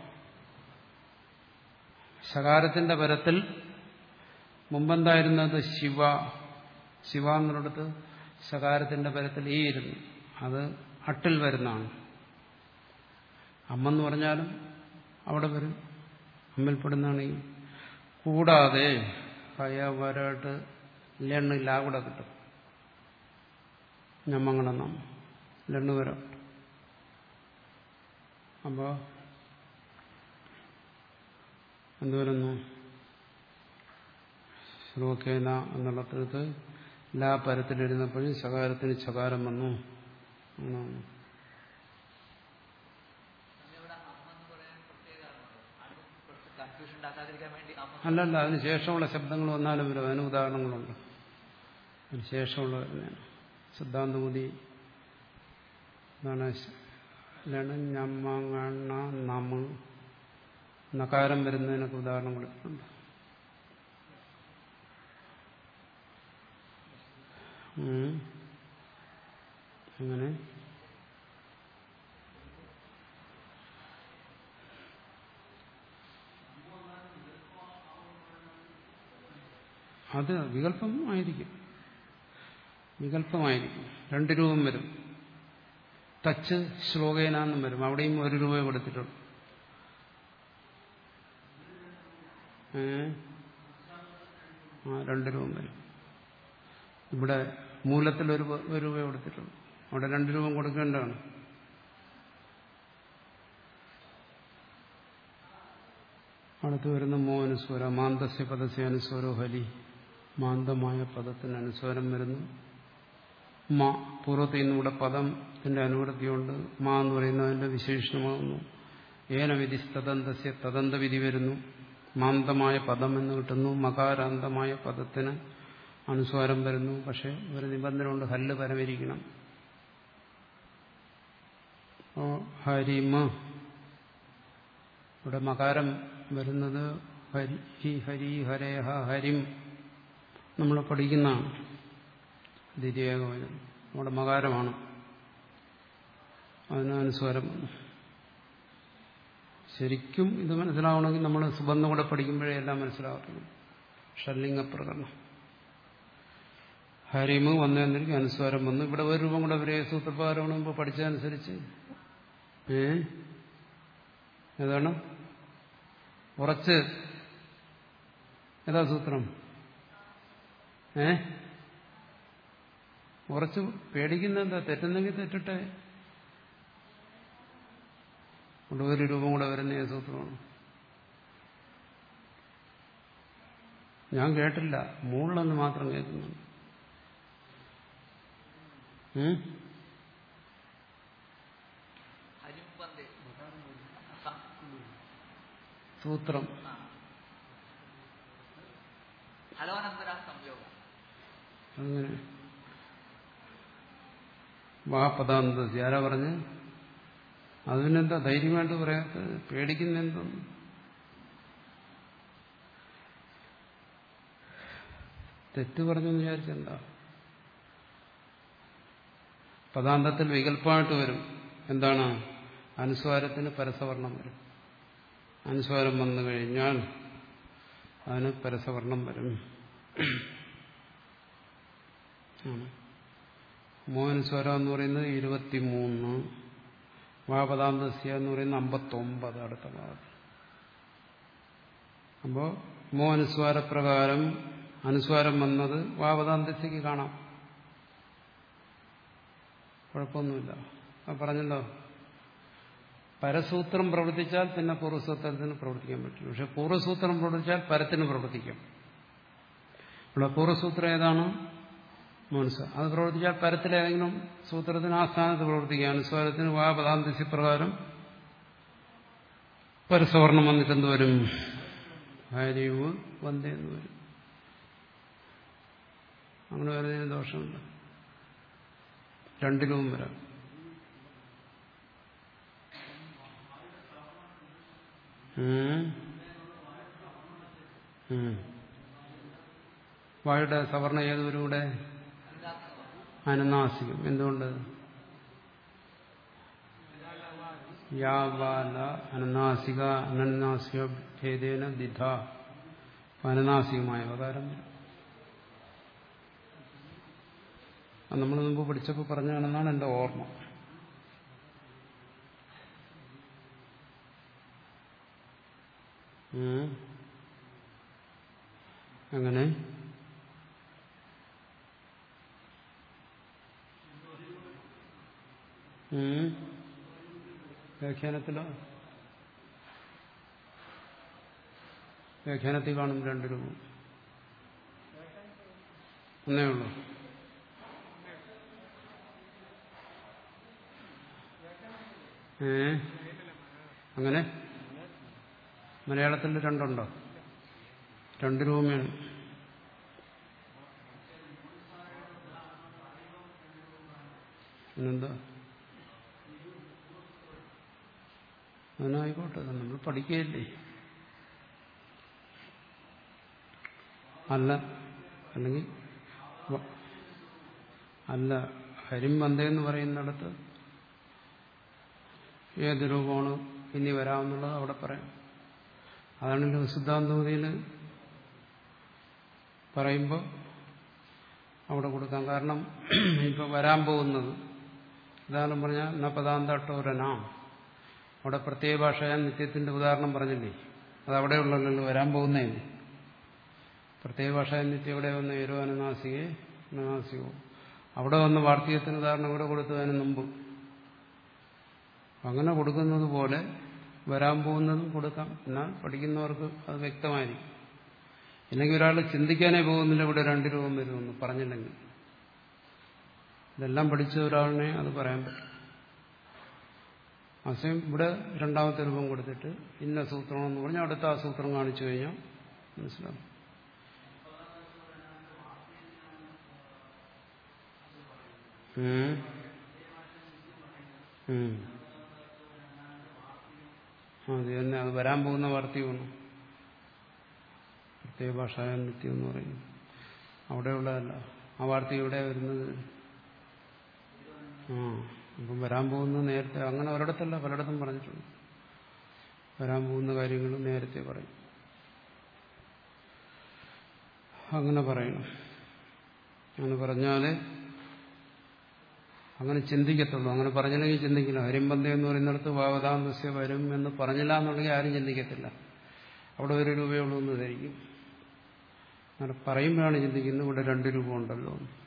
Speaker 1: ശകാരത്തിന്റെ പരത്തിൽ മുമ്പെന്തായിരുന്നത് ശിവ ശിവ എന്നിടത്ത് ശകാരത്തിന്റെ പരത്തിൽ ഈ ഇരുന്നു അത് അട്ടിൽ വരുന്നതാണ് അമ്മെന്ന് പറഞ്ഞാലും അവിടെ വരും അമ്മിൽപ്പെടുന്നതാണ് ഈ കൂടാതെ ഹയ വരട്ട് ലെണ്ണില്ല കൂടെ കിട്ടും ഞമ്മങ്ങണം ലെണ്ണ് വരാം അപ്പോ എന്തുവരുന്നു ശ്ലോകേന എന്നുള്ളടത്ത് ലാ പരത്തിലിരുന്നപ്പോഴും ശകാരത്തിന് ചകാരം വന്നു എന്നാണ്
Speaker 2: ഇവിടെ അമ്മ എന്ന് പറയാൻ പ്രത്യേകമാണല്ലോ ആരും കൺഫ്യൂഷൻ ഉണ്ടാക്കാതിരിക്കാൻ വേണ്ടി അമ്മ
Speaker 1: അല്ലല്ല അതിന് ശേഷമുള്ള ശബ്ദങ്ങൾ വന്നാലും വരും അതിന് ഉദാഹരണങ്ങളുണ്ട് അതിന് ശേഷമുള്ള വരുന്നതാണ് സിദ്ധാന്തമുതി എന്താണ് ലണ് ഞമ്മങ്ങണ്ണ നമ് നകാരം വരുന്നതിനൊക്കെ ഉദാഹരണം കൊടുത്തിട്ടുണ്ട് ഉം. അങ്ങനെ അത് വികല്പം ആയിരിക്കും വികല്പമായിരിക്കും രണ്ട് രൂപം വരും ടച്ച് ശ്ലോകേനാന്നും വരും അവിടെയും ഒരു രൂപ കൊടുത്തിട്ടുള്ളൂ ഏ ആ രണ്ട് രൂപം വരും ഇവിടെ മൂലത്തിൽ ഒരു ഒരു രൂപ കൊടുത്തിട്ടുള്ളൂ അവിടെ രണ്ട് രൂപം കൊടുക്കേണ്ടതാണ് അടുത്ത് വരുന്ന മോ അനുസ്വര മാന്തസ്യ പദസ്യ അനുസ്വരോ ഹലി മാന്തമായ പദത്തിന് അനുസ്വരം വരുന്നു മ പൂർവ്വത്തിൽ നിന്നിവിടെ പദത്തിന്റെ അനുവൃത്തിയുണ്ട് മാ എന്ന് പറയുന്നതിന്റെ വിശേഷണമാകുന്നു ഏനവിധി തദന്തസ്യ തദന്തവിധി വരുന്നു മാന്തമായ പദം എന്ന് കിട്ടുന്നു മകാരാന്തമായ പദത്തിന് അനുസ്വാരം വരുന്നു പക്ഷെ ഒരു നിബന്ധന കൊണ്ട് ഹല്ല് പരമിരിക്കണം ഹരിമ ഇവിടെ മകാരം വരുന്നത് ഹരി ഹി ഹരി ഹരേഹ ഹരിം നമ്മൾ പഠിക്കുന്നതാണ് ദ്വിതീയകവചനം നമ്മുടെ മകാരമാണ് അതിന് അനുസ്വാരം ശരിക്കും ഇത് മനസ്സിലാവണമെങ്കിൽ നമ്മൾ സുബന്ധം കൂടെ പഠിക്കുമ്പോഴേ എല്ലാം മനസ്സിലാകത്തുള്ളൂ ഷല്ലിംഗ പ്രകടനം ഹരിമ് വന്നതിനിടയ്ക്ക് അനുസ്വാരം വന്നു ഇവിടെ ഒരു രൂപം കൂടെ ഒരേ സൂത്രപ്രകാരമാണ് മുമ്പ് പഠിച്ചതനുസരിച്ച് ഏ ഏതാണ് ഉറച്ച് ഏതാ സൂത്രം ഏ ഉറച്ച് പേടിക്കുന്ന എന്താ തെറ്റുന്നെങ്കിൽ തെറ്റട്ടെ ഇവിടെ ഒരു രൂപം കൂടെ വരുന്ന ഏത് സൂത്രമാണ് ഞാൻ കേട്ടില്ല മുകളിലെന്ന് മാത്രം കേൾക്കുന്നുണ്ട് ഉം?
Speaker 2: ഹരിം വന്ദേ
Speaker 1: സൂത്രം
Speaker 2: ഹലോനന്തര സംയോഗം
Speaker 1: അങ്ങനെ വാപദാന്ത ആരാ പറഞ്ഞ് അതിനെന്താ ധൈര്യമായിട്ട് പറയാത്തത് പേടിക്കുന്ന എന്തോന്നു തെറ്റ് പറഞ്ഞെന്ന് വിചാരിച്ചെന്താ പദാന്തത്തിൽ വികല്പമായിട്ട് വരും എന്താണ് അനുസ്വാരത്തിന് പരസവർണം വരും അനുസ്വാരം വന്നു കഴിഞ്ഞാൽ അതിന് പരസവർണം വരും ആണ് മോഹനുസ്വരം എന്ന് പറയുന്നത് ഇരുപത്തിമൂന്ന് വാപദാന്തസ്യ എന്ന് പറയുന്നത് അമ്പത്തൊമ്പത് അടുത്ത ഭാഗത്ത് അപ്പോ മോഹനുസ്വാരപ്രകാരം അനുസ്വാരം വന്നത് വാപദാന്തസ്യക്ക് കാണാം കുഴപ്പമൊന്നുമില്ല അത് പറഞ്ഞല്ലോ പരസൂത്രം പ്രവർത്തിച്ചാൽ പിന്നെ പൂർവ്വസൂത്രത്തിന് പ്രവർത്തിക്കാൻ പറ്റില്ല പക്ഷെ പൂർവ്വസൂത്രം പ്രവർത്തിച്ചാൽ പരത്തിന് പ്രവർത്തിക്കാം ഇവിടെ പൂർവ്വസൂത്രം ഏതാണ് മനസ്സ് അത് പ്രവർത്തിച്ചാൽ പരത്തിലേതെങ്കിലും സൂത്രത്തിന് ആ സ്ഥാനത്ത് പ്രവർത്തിക്കുക അനുസ്വാരത്തിന് വാ പദാന്തസ്യ പ്രകാരം പരസവർണം വന്നിട്ട് എന്ത് വരും ഹരിവ് വന്ദേ എന്ന് വരും അങ്ങനെ വരുന്നതിന് ദോഷമുണ്ട് രണ്ടിലും വരാം ഉം. ഉം. വായുടെ സവർണ ഏതൊരു കൂടെ അനുനാസികം എന്തുകൊണ്ട് യാവാല അനുനാസിക അനനാസിക ഭേദേന ദിധ അനുനാസികമായ ഉപകാരം അത് നമ്മൾ മുമ്പ് പഠിച്ചപ്പോൾ പറഞ്ഞാണെന്നാണ് എൻ്റെ ഓർമ്മ ഉം. അങ്ങനെ ഉം. വ്യാഖ്യാനത്തിലോ വ്യാഖ്യാനത്തിൽ കാണും രണ്ട് രൂപം ഒന്നേ ഉള്ളൂ ഏ അങ്ങനെ മലയാളത്തിൽ രണ്ടുണ്ടോ രണ്ട് രൂപയാണ് പിന്നെന്താ അതിനായിക്കോട്ടെ നമ്മൾ പഠിക്കുകയല്ലേ അല്ല അല്ലെങ്കിൽ വ- അല്ല ഹരിം വന്ദയെന്ന് പറയുന്നിടത്ത് ഏത് രൂപമാണ് ഇനി വരാമെന്നുള്ളത് അവിടെ പറയാം അതാണല്ലോ സിദ്ധാന്തമതിയിൽ പറയുമ്പോൾ അവിടെ കൊടുക്കാം കാരണം ഇപ്പൊ വരാൻ പോകുന്നത് ഉദാഹരണം പറഞ്ഞാൽ ന പദാന്തട്ടോരനാം അവിടെ പ്രത്യേക ഭാഷയാൽ നിത്യത്തിന്റെ ഉദാഹരണം പറഞ്ഞില്ലേ അത് അവിടെ ഉള്ളല്ലോ വരാൻ പോകുന്നേ പ്രത്യേക ഭാഷയാൽ നിത്യം എവിടെ വന്ന ഏരോ അനുനാസികെ അനുനാസികോ അവിടെ വന്ന വാർത്തകത്തിന് ഉദാഹരണം ഇവിടെ കൊടുത്തതിന് മുമ്പ് അങ്ങനെ കൊടുക്കുന്നത് പോലെ വരാൻ പോകുന്നതും കൊടുക്കാം എന്നാൽ പഠിക്കുന്നവർക്ക് അത് വ്യക്തമായിരിക്കും ഇല്ലെങ്കിൽ ഒരാൾ ചിന്തിക്കാനേ പോകുന്നില്ല ഇവിടെ രണ്ട് രൂപം വരുമെന്ന് പറഞ്ഞില്ലെങ്കിൽ ഇതെല്ലാം പഠിച്ച ഒരാളിനെ അത് പറയാൻ പറ്റും അസയം ഇവിടെ രണ്ടാമത്തെ രൂപം കൊടുത്തിട്ട് ഇന്ന സൂത്രമെന്ന് പറഞ്ഞാൽ അടുത്ത ആ സൂത്രം കാണിച്ചു കഴിഞ്ഞാൽ മനസ്സിലാവും ഉം. ഉം. അത് തന്നെ അത് വരാൻ പോകുന്ന വാർത്തയാണ് പ്രത്യേക ഭാഷായ നിത്യം എന്ന് പറയുന്നു അവിടെയുള്ളതല്ല ആ വാർത്ത ഇവിടെ വരുന്നത് ആ അപ്പം വരാൻ പോകുന്ന നേരത്തെ അങ്ങനെ ഒരിടത്തല്ല പലയിടത്തും പറഞ്ഞിട്ടുണ്ട് വരാൻ പോകുന്ന കാര്യങ്ങൾ നേരത്തെ പറയും അങ്ങനെ പറയണം അങ്ങനെ പറഞ്ഞാലേ അങ്ങനെ ചിന്തിക്കത്തുള്ളൂ അങ്ങനെ പറഞ്ഞില്ലെങ്കിൽ ചിന്തിക്കില്ല ഹരിമ്പന്ത എന്ന് പറയുന്നിടത്ത് ഭാവതാന്തസ്യ വരും എന്ന് പറഞ്ഞില്ല എന്നുണ്ടെങ്കിൽ ആരും ചിന്തിക്കത്തില്ല അവിടെ ഒരു രൂപയുള്ളൂ എന്ന് ധരിക്കും അങ്ങനെ പറയുമ്പോഴാണ് ചിന്തിക്കുന്നത് ഇവിടെ രണ്ട് രൂപ ഉണ്ടല്ലോ എന്ന്.